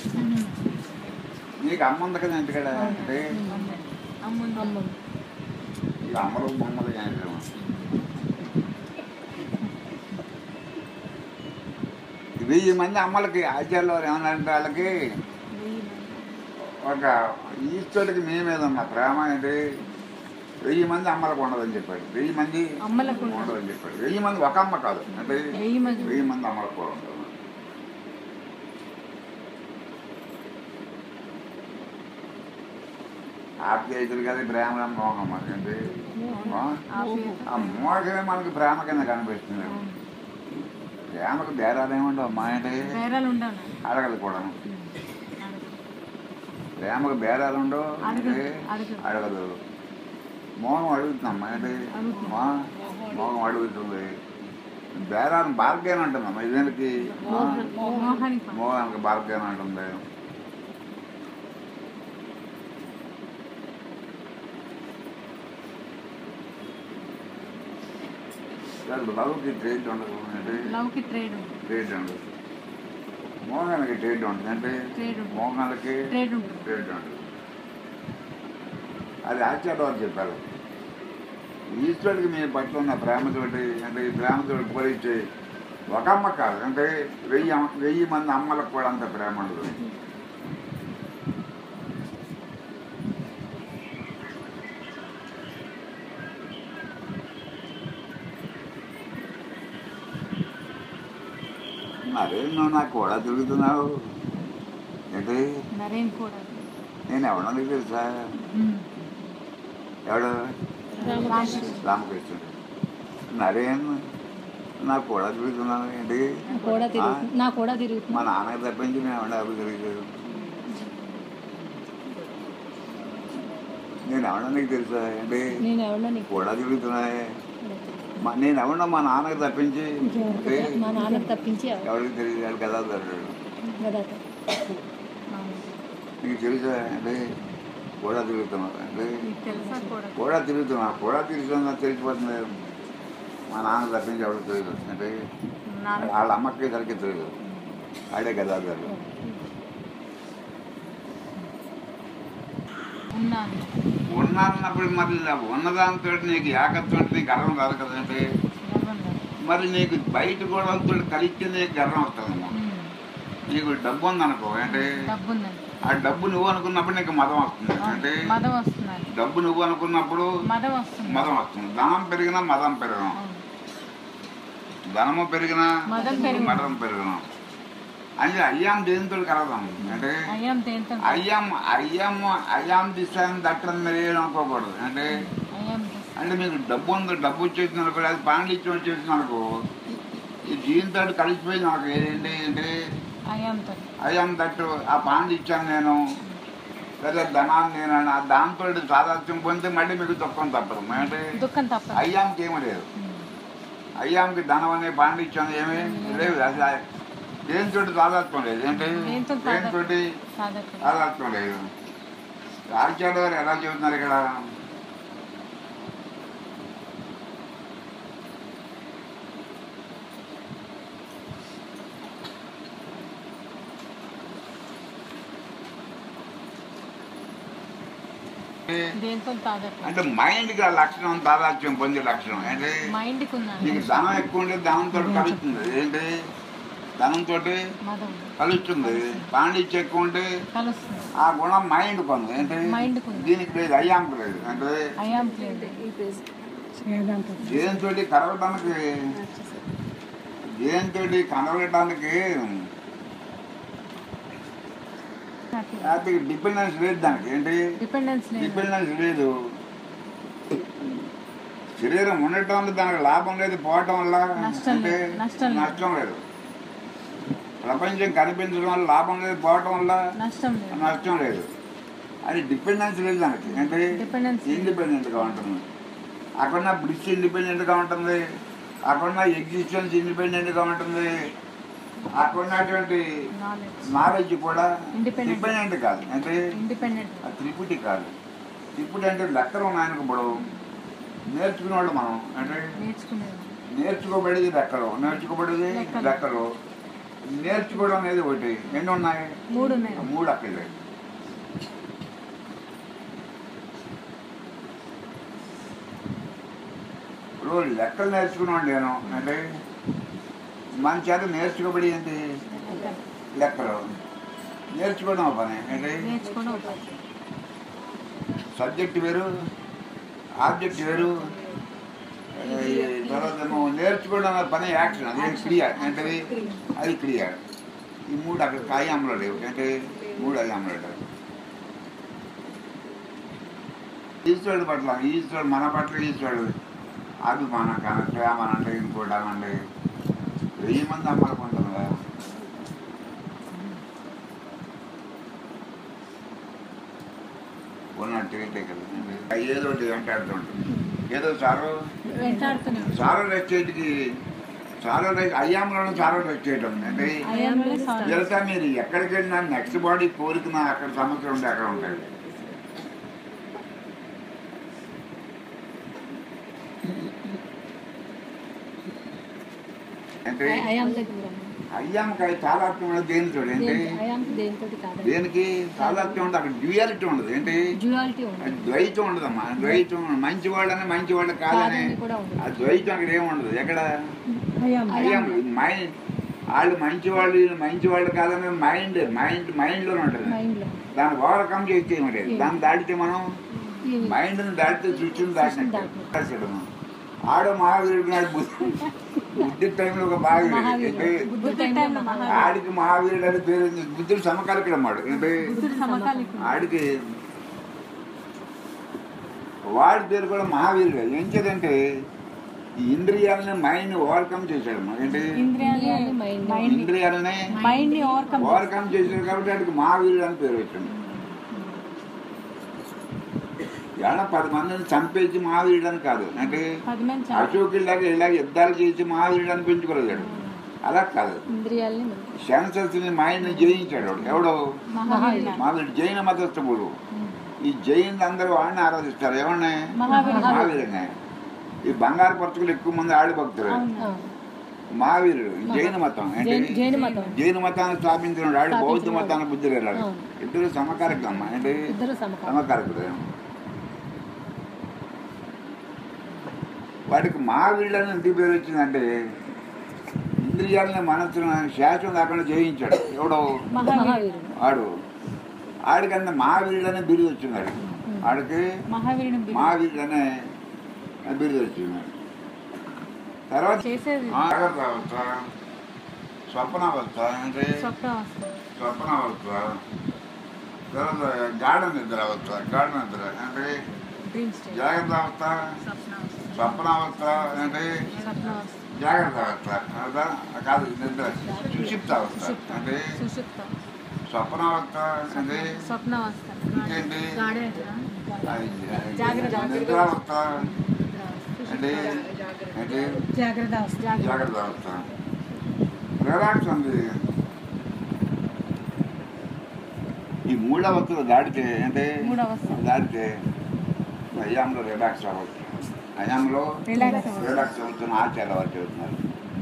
నీకు అమ్మ ఉంది కదా ఇంటికాడ అంటే అమ్ముంది అమ్మమ్మ ఈ అమ్మలు బొమ్మలు కానీ వెయ్యి మంది అమ్మలకి ఆచార్యులు వారు ఏమన్నారంటే వాళ్ళకి వెయ్యి మంది. ఒక ఈశ్వరుడికి మీ మీద ఉన్న ప్రేమ ఏంటి వెయ్యి మంది అమ్మలకు ఉండదని చెప్పాడు వెయ్యి మంది అమ్మలకు ఉండదు. ఉండదని చెప్పాడు వెయ్యి మంది ఒక అమ్మ కాదు అంటే వెయ్యి మంది వెయ్యి మంది అమ్మలకు కూడా ఉండదు ఆప్యాయతలు కదా ప్రేమ మోహం మరి అంటే ఆ? ఆప్యాయత. ఆ మోహమే మనకి ప్రేమ కింద కనిపిస్తుంది అవును. ప్రేమకు బేరాలు ఏముండవు మా అంటే బేరాలు ఉండవు అడగదు కూడా అడగదు. ప్రేమకు బేరాలు ఉండవు అడగదు. అంటే అడగదు. అడగదు మోహం అడుగుతుందమ్మా అంటే అడుగుతుంది. మా మోహం అడుగుతుంది బేరాన్ని బార్గేన్ అంటుందమ్మా ఇదేంటికి మోహానికి పా- మోహానికి బార్గేన్ అంటుంది దాంట్లో లవ్కి ట్రేడ్ ఉండదు అంటే లవ్కి ట్రేడ్ ఉంది ట్రేడ్ ఉండదు మోహానికి ట్రేడ్ ఉంటుంది అంటే ట్రేడ్ ఉంటుంది. మోహాలకి ట్రేడ్ ఉంటుంది ట్రేడ్ ఉండదు అది ఆచార్య వారు చెప్పారు ఈశ్వరుడికి మీ పట్ల ఉన్న ప్రేమతోటి అంటే ఈ ప్రేమతోటి పోలిస్తే ఒక అమ్మ కాదు అంటే వెయ్యి అమ్మ- వెయ్యి మంది అమ్మలకు కూడా అంత ప్రేమ ఉండదు మరే నువ్వు నాకు కూడా తిరుగుతున్నావు ఏంటి నరేన్ కూడా నేను ఎవడో నీకు తెలుసా ఎవడు రామకృష్ణ రామకృష్ణుడు నరేన్ నాకు కూడా తిరుగుతున్నాను ఏంటి నా కూడా తిరుగు ఆ? నా కూడా మా తిరుగుతున్నా నాన్నకి తప్పించి నేను ఎవడ అవి తిరిగలేదు నేను ఎవడో నీకు తెలుసా ఏంటి నేను ఎవరో నీకు కూడా తిరుగుతున్నాయి మా- నేను ఎవడో మా నాన్నకి తప్పించి ఇంకెవరికి ఏంటి? మా నాన్నకు తప్పించి ఎవరు ఎవరికి తెలియదు కదా దొరకడు కదా నీకు తెలుసా అంటే కూడా తిరుగుతున్నావు అంటే నీకు తెలుసా కూడా కూడా తిరుగుతున్నా కూడా తిరుగుతున్నా తెలిసిపోతుంది మా నాన్న తప్పించి ఎవరికి తెలియదు అంటే నాన్న వాళ్ళ అమ్మకి సరికి తెలియదు ఆడే కదా గారు ఉన్నాను ఉన్నానన్నప్పుడు మరి ఇలా ఉన్నదాంతో నీకు ఏకత్వం నీకు గర్వం రాదు కదంటే గర్వం లేదు. మరి నీకు బయట కూడా కలిస్తే నీకు గర్వం వస్తుందమ్మా ఉమ్. నీకు డబ్బు ఉందనుకో అంటే డబ్బు ఉందండి ఆ డబ్బు నువ్వు అనుకున్నప్పుడు నీకు మదం వస్తుంది అంటే మదం వస్తున్నారు డబ్బు నువ్వు అనుకున్నప్పుడు మదం వస్తుంది మదం వస్తుంది ధనం పెరిగినా మదం పెరగడం అవును. ధనము పెరిగినా మదం పెరిగినా. మదం పెరగడం అంటే అయ్యాం దేనితో కలదాం అంటే అయ్యాం దేంతో అయ్యాం అయ్యాం అయ్యాం దిశాన్ని దట్టం మీరు అనుకోకూడదు అంటే అయ్యాం అంటే మీకు డబ్బు ఉంది డబ్బు వచ్చేసింది అనుకో అది పాండిత్యం వచ్చేసింది అనుకో ఈ దీంతో కలిసిపోయింది నాకు ఏంటి అంటే అయ్యాంతో అయ్యాం దట్టు ఆ పాండిత్యాన్ని నేను లేదా ధనాన్ని నేను ఆ దాంతో సాదాత్యం పొందితే మళ్ళీ మీకు దుఃఖం తప్పదు అంటే దుఃఖం తప్పదు అయ్యాంకి ఏమీ లేదు ఉమ్. అయ్యాంకి ధనం అనే పాండిత్యం ఏమీ లేదు అది దేనితో తాదాత్వం లేదు ఏంటి దేనితో దేనితో సాధకుడు తాదాత్వం లేదు ఆచార్య గారు ఎలా చెబుతున్నారు ఇక్కడ దేంతో తాదత్వం అంటే మైండ్కి ఆ లక్షణం తాదాత్యం పొందే లక్షణం ఏంటి మైండ్కి నీకు ఉందండి ధనం ఎక్కువ ఉంటే ధనంతో కలుస్తుంది ఏంటి ధనంతో మదం కలుస్తుంది పాండిత్యం ఎక్కువ ఉంటే కలుస్తుంది ఆ గుణం మైండ్ కొంది ఏంటి మైండ్కి ఉంది. దీనికి లేదు అయ్యాంకు లేదు అంటే అయాం లేదు దేనితో కలవడానికి దేనితో కలవడానికి హ్యాపీగా డిపెండెన్స్ లేదు దానికి ఏంటి డిపెండెన్స్ లేదు డిపెండెన్స్ లేదు శరీరం ఉండటం వల్ల దానికి లాభం లేదు పోవటం వల్ల నష్టం అంటే లేదు. నష్టం లేదు. నష్టం లేదు ప్రపంచం కనిపించడం వల్ల లాభం లేదు పోవటం వల్ల నష్టం లేదు నష్టం లేదు అది డిపెండెన్స్ లేదు దానికి అంటే Dependence లేదు. ఇండిపెండెంట్గా ఉంటుంది అక్కడ బ్రిడ్జ్ ఇండిపెండెంట్గా ఉంటుంది అక్కడ ఎగ్జిస్టెన్స్ ఇండిపెండెంట్గా ఉంటుంది అక్కడ ఉన్నటువంటి నాలెడ్జ్ నాలెడ్జ్ కూడా Independent. డిపెండెంట్ కాదు అంటే ఇండిపెండెంట్ ఆ త్రిపుటి కాదు త్రిపుటి అంటే లెక్కలు ఉన్నాయనుకో ఇప్పుడు నేర్చుకునేవాళ్ళు మనం అంటే నేర్చుకునేది నేర్చుకోబడేది లెక్కలు నేర్చుకోబడేది లెక్కలు. లెక్కలు నేర్చుకోవడం అనేది ఒకటి ఎన్ని ఉన్నాయి మూడు ఉన్నాయి మూడు అక్కడే ఇప్పుడు లెక్కలు నేర్చుకున్నాను నేను అంటే మన చేత నేర్చుకోబడి ఏంటి లెక్కలు నేర్చుకోవడం ఒక పని ఏంటి నేర్చుకోవడం ఒక పని. సబ్జెక్ట్ వేరు ఆబ్జెక్ట్ వేరు ఈ తర్వాత ఏమో నేర్చుకోవడం అనే పని యాక్షన్ అది క్రియ ఏంటది అది క్రియ ఈ మూడు అక్కడ కాయాంలో లేవు అంటే మూడు అయాంలో లేవు ఈశ్వరుడు పట్ల ఈశ్వరుడు మన పట్ల ఈశ్వరుడు అభిమానం కానీ ప్రేమ అంటే ఇంకోటి అనండి వెయ్యి మంది అమ్మాలనుకుంటారు కదా ఉన్నట్టు ఏంటే కదా ఏదో ఒకటి వెంటాడుతుంటుంది ఏదో సారో వెంటాడుతూనే ఉంటాం. సారో రెస్టేట్కి సారో అయ్యాములను సారో రెస్టేట్ ఉంది అంటే అయాంలోనే సాధన. తెలుసా మీరు ఎక్కడికి వెళ్ళినా నెక్స్ట్ బాడీ కోరికన అక్కడ సమస్య ఉంటే అక్కడ ఉంటాయి అంటే అయాంతో దూరం అయ్యామకాయ తాదాత్మ్యం దేని చూడు ఏంటి అయాంకి దేనితో కాదు దేనికి తాదాత్మ్యం ఉండదు అక్కడ డ్యూయాలిటీ ఉండదు ఏంటి డ్యువాలిటీ అది ఉండదు ద్వైతం ఉండదమ్మా ద్వైతం మంచి వాళ్ళని మంచి వాళ్ళు కాదని కాదని కూడా ఉండదు. ఆ ద్వైతం అక్కడ ఏమి ఉండదు ఎక్కడ అయాం అయ్యాం మైండ్ వాళ్ళు మంచి వాళ్ళు వీళ్ళు మంచి వాళ్ళు కాదని మైండ్ మైండ్ మైండ్లోనే ఉంటుంది మైండ్ లో దాన్ని ఓవర్కమ్ చేస్తే మరి దాన్ని దాటితే మనం ఈ మైండ్ని దాటితే సృష్టిని దాటినట్టు దాటినట్టు. రాశాడు మనం. ఆడో మహావీరుడు నాడు బుద్ధి బుద్ధి టైంలో ఒక మహావీరుడు మహావీరుడు. ఏంటి? బుద్ధుడి టైంలో మహావీరుడు. ఆడికి మహావీరుడు అని పేరు ఉంది. బుద్ధుడు సమకాలికుడు అమ్మాడు ఏంటి బుద్ధుడు సమకాలికుడు ఆడికి వాడి పేరు కూడా మహావీరుడు ఏం చేదంటే ఈ ఇంద్రియాలని మైండ్ ఓవర్కమ్ చేశాడు అమ్మా. ఏంటి ఇంద్రియాన్ని మైండ్ మైండ్ ఇంద్రియాలని మైండ్ ని ఓవర్కమ్ ఓవర్కమ్ చేశాడు కాబట్టి ఆడికి మహావీరుడు అని పేరు వచ్చింది ఏమన్నా పది మందిని చంపేసి మహావీరుడు అని కాదు అంటే పది మంది చాలా అశోకుల్లాగా ఇలాగ యుద్ధాలు చేసి మహావీరుడు అని పెంచుకోలేడు అలా కాదు ఇంద్రియాలని సెన్సెస్ ని మైండ్ జయించాడు వాడు. ఎవడో మహావీరుడు మామూలు జైన మతస్థుడు ఈ జైన్లు అందరూ వాడిని ఆరాధిస్తారు ఏమన్నా మహావీరుడు. మహావీరునే ఈ బంగారు పరచుకులు ఎక్కువ మంది ఆడి భక్తులు అవును మహావీరుడు ఈ జైన మతం ఏంటి జైన- జైన మతం జైన మతాన్ని స్థాపించిన ఆడు బౌద్ధ స్థాపించిన వాడు. మతాన్ని బుద్ధి వెళ్ళాడు అవును. ఇద్దరు సమకారకమ్మ ఏంటి ఇద్దరు సమకాలం సమకారకుడు వాడికి మహావీరుడు అని ఎందుకు పేరు వచ్చిందంటే ఇంద్రియాలని మనస్సును శాశ్వతం లేకుండా జయించాడు ఎవడో మహావీరుడు ఆడు ఆడికన్నా మహావీరుడు అనే బిరుదు వచ్చినాడు ఆడికి మహావీరుడు బిరుదు. మహావీరుడు అనే బిరుదు వచ్చినాడు తర్వాత చేసేది జాగ్రత్త అవస్థ స్వప్నావస్థ అంటే స్వప్నావస్థ స్వప్నావస్థ తర్వాత గాఢ నిద్ర అవస్థ గాఢ నిద్ర అంటే డ్రీమ్ స్టేట్ జాగ్రత్త అవస్థ స్వప్నావస్థ స్వప్నావస్థ అంటే స్వప్నావస్థ జాగ్రత్త అవస్థ అదా? కాదు నిద్ర సుషిప్త అవస్థ అంటే సుషుప్త స్వప్నావస్థ అంటే స్వప్నావస్థ ఇంకేంటి గాఢ అది జాగ్రత్త. నిద్రావస్థ అంటే అంటే జాగ్రత్త అవస్థ జాగ్రత్త అవస్థ రిలాక్స్ ఉంది మూడవ వస్తువు దాటితే అంటే మూడవ వస్తువు. దాటితే అయ్యాంలో రిలాక్స్ అవ్వచ్చు అయ్యాంలో రిలాక్స్ అవ్వచ్చు. రిలాక్స్ అవుతున్న ఆచార్య వారు చెబుతున్నారు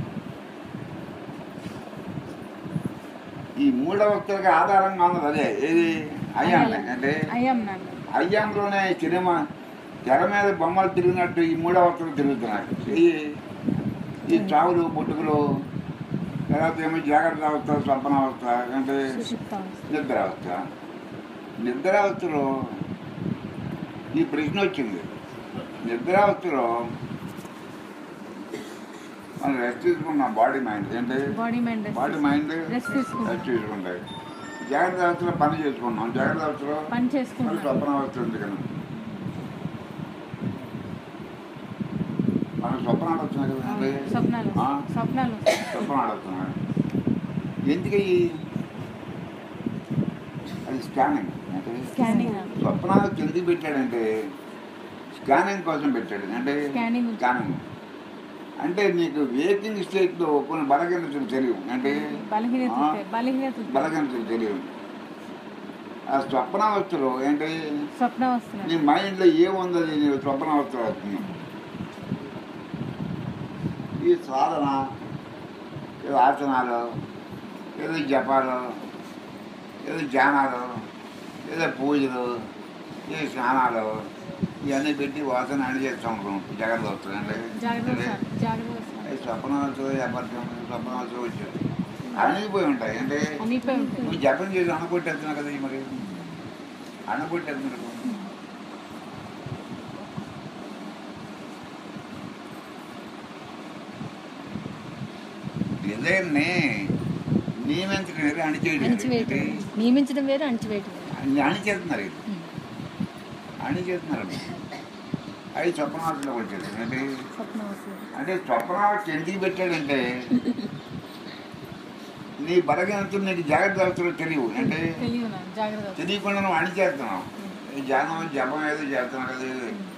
ఈ మూడవ వస్తువులకి ఆధారంగా ఉన్నది అదే ఏది అయ్యాం అంటే అయ్యాం నాన్న అయ్యాంలోనే సినిమా తెర మీద బొమ్మలు తిరిగినట్టు ఈ మూడవ వస్తువులు తిరుగుతున్నాయి ఈ ఈ చావులు పుట్టుకలు తర్వాత ఏమో జాగ్రత్త అవస్థ స్వప్న అవస్థ అంటే సుషుప్త అవస్థ. నిద్రావస్థ నిద్రావస్థలో ఈ ప్రశ్న వచ్చింది నిద్రావస్థలో మనం రెస్ట్ తీసుకున్నాం బాడీ మైండ్ ఏంటి body mind body mind rest తీసుకుంటాం. రెస్ట్ తీసుకుంటాయి జాగ్రత్త అవస్థలో పని చేసుకున్నాం జాగ్రత్త అవస్థలో పని మరి చేసుకుంటాం స్వప్న అవస్థ ఉంది కదా మనకు స్వప్నాలు వచ్చినాయి కదా అవును. ఏంటి? స్వప్నాలు ఆ? స్వప్నాలు స్వప్నాలు వస్తున్నాయి ఎందుకు ఈ అది స్కానింగ్ అంటే స్కానింగ్ నాన్న. స్వప్నాలు ఎందుకు పెట్టాడంటే స్కానింగ్ కోసం పెట్టాడు అంటే స్కానింగ్. స్కానింగ్ అంటే నీకు వేకింగ్ స్టేట్లో కొన్ని బలహీనతలు తెలియవు అంటే బలహీనత ఆ? ఉంటాయి. బలహీనత ఉంటాయి. బలహీనతలు తెలియవు ఆ స్వప్నావస్థలో ఏంటి స్వప్న వస్తున్నారు నీ మైండ్లో ఏముందో అది నీ స్వప్నావస్థలో వస్తుంది ఈ సాధన ఏదో ఆసనాలు ఏదో జపాలు ఏదో ధ్యానాలు ఏదో పూజలు ఏదో స్నానాలు ఇవన్నీ పెట్టి వాసన అన్ని చేస్తూ ఉంటాం జాగ్రత్త వస్తుందండి జాగ్రత్త వస్తారు. జాగ్రత్త వస్తారు. స్వప్నం వస్తుంది అపరిచయం స్వప్నం వస్తుంది వచ్చేది అణిగిపోయి ఉంటాయి అంటే అనిపోయి ఉంటుంది నువ్వు జపం చేసి అణగొట్టేస్తున్నావు కదా ఈ మరి అణగొట్టేస్తున్నాడు డిజైన్ని నియమించడం వేరు అణిచేయడం అణిచివేయటం వేరు. నియమించడం వేరు అణిచివేయటం వేరు అణి- అణిచేస్తున్నారు ఇది ఉమ్. అణిచేస్తున్నారు అవి స్వప్నావస్థలో వచ్చేది అంటే స్వప్న వస్తుంది అంటే స్వప్నావస్థ ఎందుకు పెట్టాడంటే నీ బలహీనతలు నీకు జాగ్రత్త అవసరం తెలియవు అంటే తెలియదు నాన్న జాగ్రత్త వస్తారు. తెలియకుండా నువ్వు అణి చేస్తున్నావు ఈ ధ్యానం జపం ఏదో చేస్తున్నావు కదా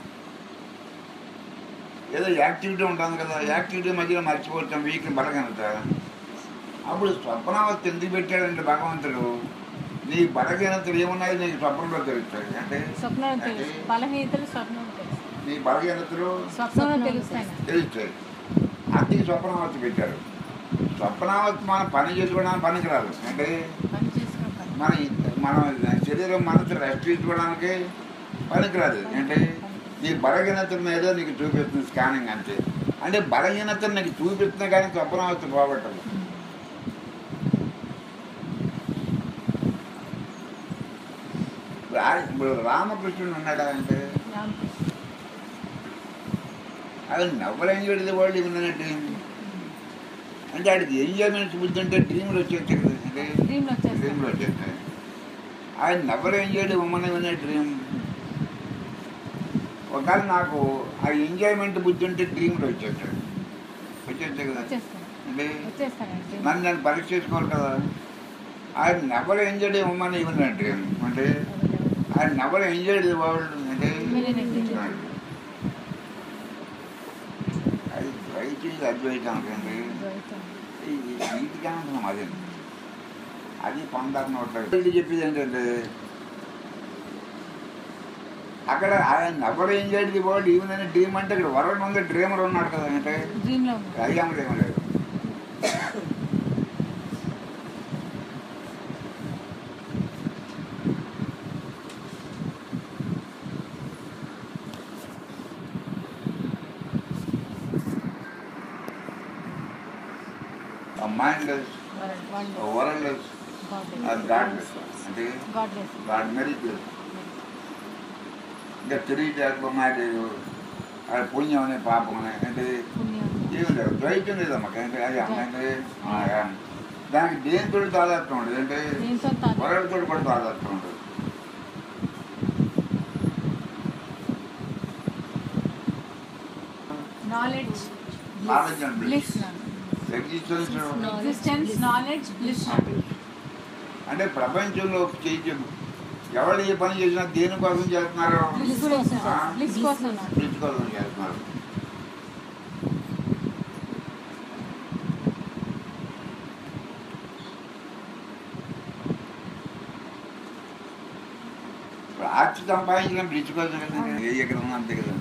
ఏదో యాక్టివిటీ ఉంటుంది కదా యాక్టివిటీ మధ్యలో మర్చిపోతాం వీక్ బలహీనత అప్పుడు స్వప్నావస్థ ఎందుకు పెట్టాడంటే భగవంతుడు నీ బలహీనతలు ఏమున్నాయో నీకు స్వప్నంలో తెలుస్తాయి అంటే స్వప్నాలు తెలుసు బలహీనతలు స్వప్నాలు తెలుసు నీ బలహీనతలు స్వప్నాలు తెలుస్తాయి నాన్న. తెలుస్తాయి అందుకే స్వప్నావస్థ పెట్టారు స్వప్నావస్థ మనం పని చేసుకోవడానికి పనికిరాదు అంటే పని చేసుకున్న పని మన మన శరీరం మనసు రెస్ట్ తీసుకోవడానికి పనికిరాదు అంటే నీ బలహీనతను ఏదో నీకు చూపిస్తుంది స్కానింగ్ అంతే అంటే బలహీనతను నీకు చూపిస్తున్నా కానీ స్వప్నావస్థ పోగొట్టదు రా- ఇప్పుడు రామకృష్ణుడు ఉన్నాడా అంటే రామకృష్ణ. అది నవ్వలేని చెడితే వాళ్ళు ఇవ్వనట్టు అంటే ఆడికి ఎంజాయ్మెంట్స్ బుద్ధి అంటే డ్రీమ్లు వచ్చేస్తాయి కదా అంటే డ్రీమ్లు వచ్చేస్తాయి డ్రీమ్లు వచ్చేస్తాయి ఆయన నెవర్ ఎంజాయ్డ్ ఉమ్మన్ అనే డ్రీమ్ ఒకవేళ నాకు ఆ ఎంజాయ్మెంట్ బుద్ధి ఉంటే డ్రీమ్లు వచ్చేస్తాడు వచ్చేస్తాయి కదా వచ్చేస్తాను అంటే వచ్చేస్తానండి నన్ను నేను పరీక్ష చేసుకోవాలి కదా ఆయన never enjoyed woman even dream అంటే ఆయన నెవర్ ఎంజాయ్డ్ వరల్డ్ అంటే Within a dream. అది ద్వైతం అద్వైతం అంటే ఈ నీటిగా ఉంటున్నాం అదే అది పొందాలని ఒకటి చెప్పేది ఏంటంటే అక్కడ ఆయన ఎవరు ఏం చేయడు వరల్డ్ ఈవెన్ అని డ్రీమ్ అంటే ఇక్కడ వరల్డ్ ఉంది డ్రీమర్ ఉన్నాడు కదా అంటే డ్రీమ్ లో ఉంది అయ్యాము ఏమో లేదు మైండ్లెస్ వరల్డ్లెస్ గాడ్లెస్ అంటే గాడ్లెస్ గాడ్ మెరిట్లెస్ ఇంకా తెలియజేయకపోతే అది పుణ్యం అనే పాపం అనే అంటే పుణ్యం ఏమి లేదు ద్వైతం లేదమ్మా అంటే అది అంటే ఆ, ఆ. దానికి దేనితో తాదాత్వం ఉండదు అంటే దేంతో తాదాత్మ్యం? వరలతో కూడా తాదాత్వం ఉండదు knowledge Knowledge and bliss. Bliss existence existence knowledge bliss అంటే ప్రపంచంలో చేసే ఎవరు ఏ పని చేసినా దేనికోసం చేస్తున్నారు బ్లిస్ కోసం ఆ? బ్లిస్ కోసం బ్లిస్ కోసం చేస్తున్నారు ఆర్చి సంపాదించిన బ్రిడ్జ్ కోసం కదా ఏ ఎకరం అంతే కదా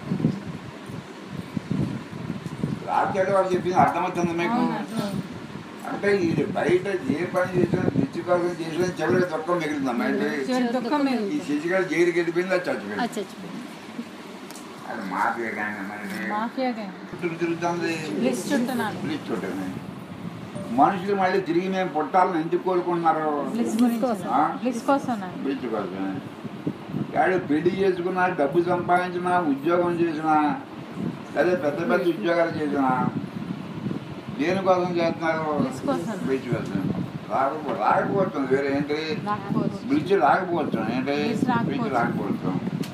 రాజ్యాలు వాళ్ళు చెప్పింది అర్థమవుతుంది మీకు అంటే ఇది బయట ఏ పని చేసినా బ్రిడ్జ్ కోసం చేసినా చివరికి తక్కువ మిగులుతాం అంటే చివరి దుఃఖం ఈ మిగులుతుంది. శశిగారు జైలుకి వెళ్ళిపోయింది అది చచ్చిపోయింది అది చచ్చిపోయింది అది మాఫియా కానీ మరి మాఫియా gang. చుట్టూ తిరుగుతుంది Bliss చుట్టూనాడు. బ్లిస్ చుట్టూ మనుషులు మళ్ళీ తిరిగి మేము పుట్టాలని ఎందుకు కోరుకుంటున్నారు బ్లిస్ గురించి ఆ? బ్లిస్ కోసం బ్లిస్ కోసం వాడు పెళ్లి చేసుకున్నా డబ్బు సంపాదించినా ఉద్యోగం చేసినా లేదా పెద్ద పెద్ద ఉద్యోగాలు చేసినా దేనికోసం చేస్తున్నారు Bliss కోసం. బ్లిచ్ కోసం రాకపో రాకపోతుంది వేరే ఏంటి రాకపోవచ్చు బ్లిచ్ రాకపోవచ్చు ఏంటి Bliss రాకపోవచ్చు. బ్లిచ్ రాకపోవచ్చు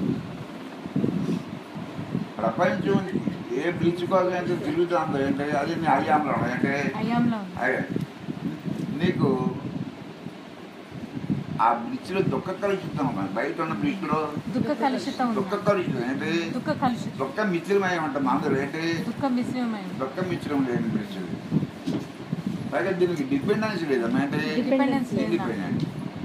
ప్రపంచం ఏ బ్లిచ్ కోసం అయితే తిరుగుతుందో ఏంటి అది నీ అయ్యాంలో ఏంటి అయ్యాంలో ఉంది. అదే నీకు ఆ బ్రిడ్జ్లో దుఃఖ కలుషితం ఉంది. బయట ఉన్న బ్రిడ్జ్లో దుఃఖ కలుషితం దుఃఖ ఉంది కలుషితం ఏంటి దుఃఖ కలుషితం దుఃఖ మిశ్రమై ఉంటుంది అందరూ ఏంటి దుఃఖ మిశ్రమమైంది దుఃఖ మిశ్రమం లేని బ్రిడ్జ్ పైగా దీనికి డిపెండెన్స్ లేదమ్మా ఏంటి Dependence లేదు. ఇండిపెండెంట్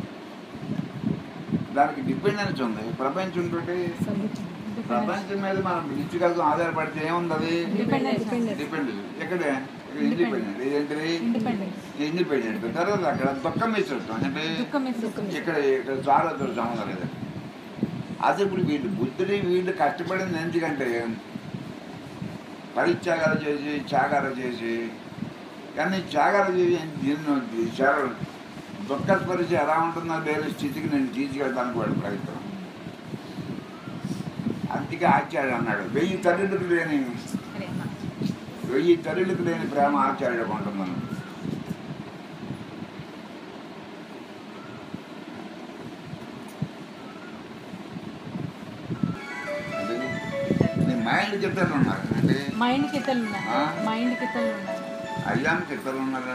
దానికి డిపెండెన్స్ ఉంది ప్రపంచం తోటి ప్రపంచం మీద మనం బ్రిడ్జ్ కోసం ఆధారపడితే ఏముంది అది Dependence. డిపెండెన్స్ ఎక్కడ ఇండిపెండెంట్ ఇదేంటిది ఇండిపెండెన్స్ ఇండిపెండెంట్ తర్వాత అక్కడ దుఃఖం మిశ్రమం అంటే దుఃఖ మిశ్రమం ఇక్కడ ఇక్కడ చాలా దూరం సంబంధం లేదు అదే ఇప్పుడు వీళ్ళు బుద్ధుడి వీళ్ళు కష్టపడింది ఎందుకంటే పరిత్యాగాలు చేసి త్యాగాలు చేసి కానీ త్యాగాలు చేసి దీన్ని చాలా దుఃఖస్పరిచి ఎలా ఉంటుందో వేరే స్థితికి నేను తీసుకెళ్తానికి వాడు ప్రయత్నం అందుకే ఆచార్యుడు అన్నాడు వెయ్యి తల్లులకు లేని వెయ్యి తల్లులకు లేని ప్రేమ ఆచార్యుడు ఉంటుందని అంటే నీ మైండ్ చిత్తాలు ఉన్నారు అంటే మైండ్ కితలు ఉన్నాయి ఆ? మైండ్ కితలు ఉన్నాయి అయ్యాం చిత్తాలు ఉన్నారా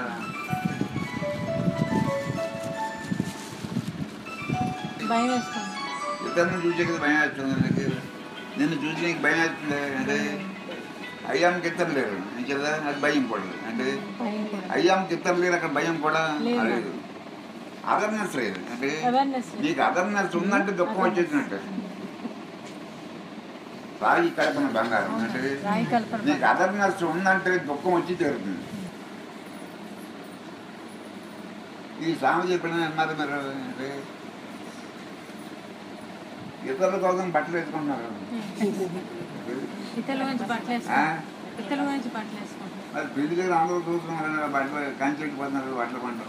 భయం వేస్తుంది ఇతరులను చూసే కదా భయం వేస్తుంది నీకు నిన్ను చూసి నీకు భయం వేస్తుంది అంటే అయ్యాంకి ఇద్దరు లేరు నీకు కదా అది భయం కూడా అంటే భయం కూడా అయ్యాంకి ఇద్దరు లేరు అక్కడ భయం కూడా లేదు. లేదు అదర్నెస్ లేదు అంటే అవేర్నెస్ నీకు అదర్నెస్ ఉందంటే దుఃఖం వచ్చేసినట్టు రాగి కల్పన బంగారం అంటే రాయి కల్పన నీకు అదర్నెస్ ఉందంటే దుఃఖం వచ్చి తీరుతుంది ఈ సామెత చెప్పిన అన్నారు మీరు అంటే ఇతరుల కోసం బట్టలు వేసుకుంటున్నారు ఇతల గురించి బట్టలు ఆ? వేసుకుంటాం ఇతల గురించి బట్టలు వేసుకుంటాం మరి పెళ్లి దగ్గర అందరూ చూస్తున్నారు బట్టలు కంచెట్టిపోతున్నారు బట్టలు కొంటారు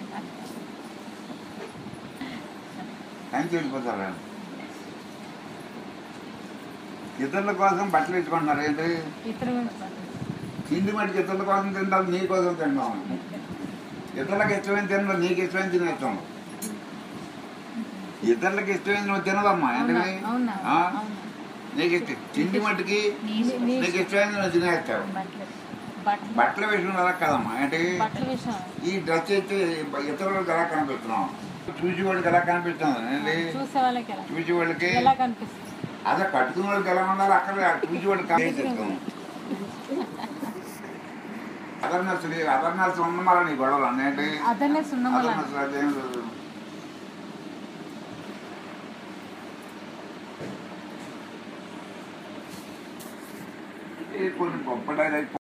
కంచెట్టిపోతారు ఇతరుల కోసం బట్టలు వేసుకుంటున్నారు ఏంటి ఇతర గురించి బట్టలు తిండి మటుకు ఇతరుల కోసం తింటాం నీ కోసం తింటాం ఇతరులకు ఇష్టమైన తినడం నీకు ఇష్టమైన తినేస్తాం ఇతరులకు ఇష్టమైన నువ్వు తినదమ్మా అవునా ఏంటి అవునా ఆ? అవునా నీకు ఇష్టం తిండి మట్టుకి నీ- నీ నీకు ఇష్టమైన నువ్వు తినేస్తావు బట్టలు బట్టలు బట్టల విషయం అలా కదమ్మా ఏంటి బట్టల విషయం ఈ డ్రెస్ అయితే ఇతరులకు ఎలా కనిపిస్తున్నాం చూసి వాళ్ళకి ఎలా కనిపిస్తుంది ఏంటి చూసే వాళ్ళకి ఎలా చూసి వాళ్ళకి ఎలా కనిపిస్తుంది అదే కట్టుకున్న వాళ్ళకి ఎలా ఉండాలి అక్కడ చూసి వాళ్ళకి కనిపిస్తాం అదర్నెస్ లేదు అదర్నెస్ ఉన్న మళ్ళీ నీ గొడవలు అన్నేంటి అదర్నెస్ ఉన్న వల్ల అదర్నెస్ అదేం లేదు ఈ కొన్ని గొప్ప డైలాగ్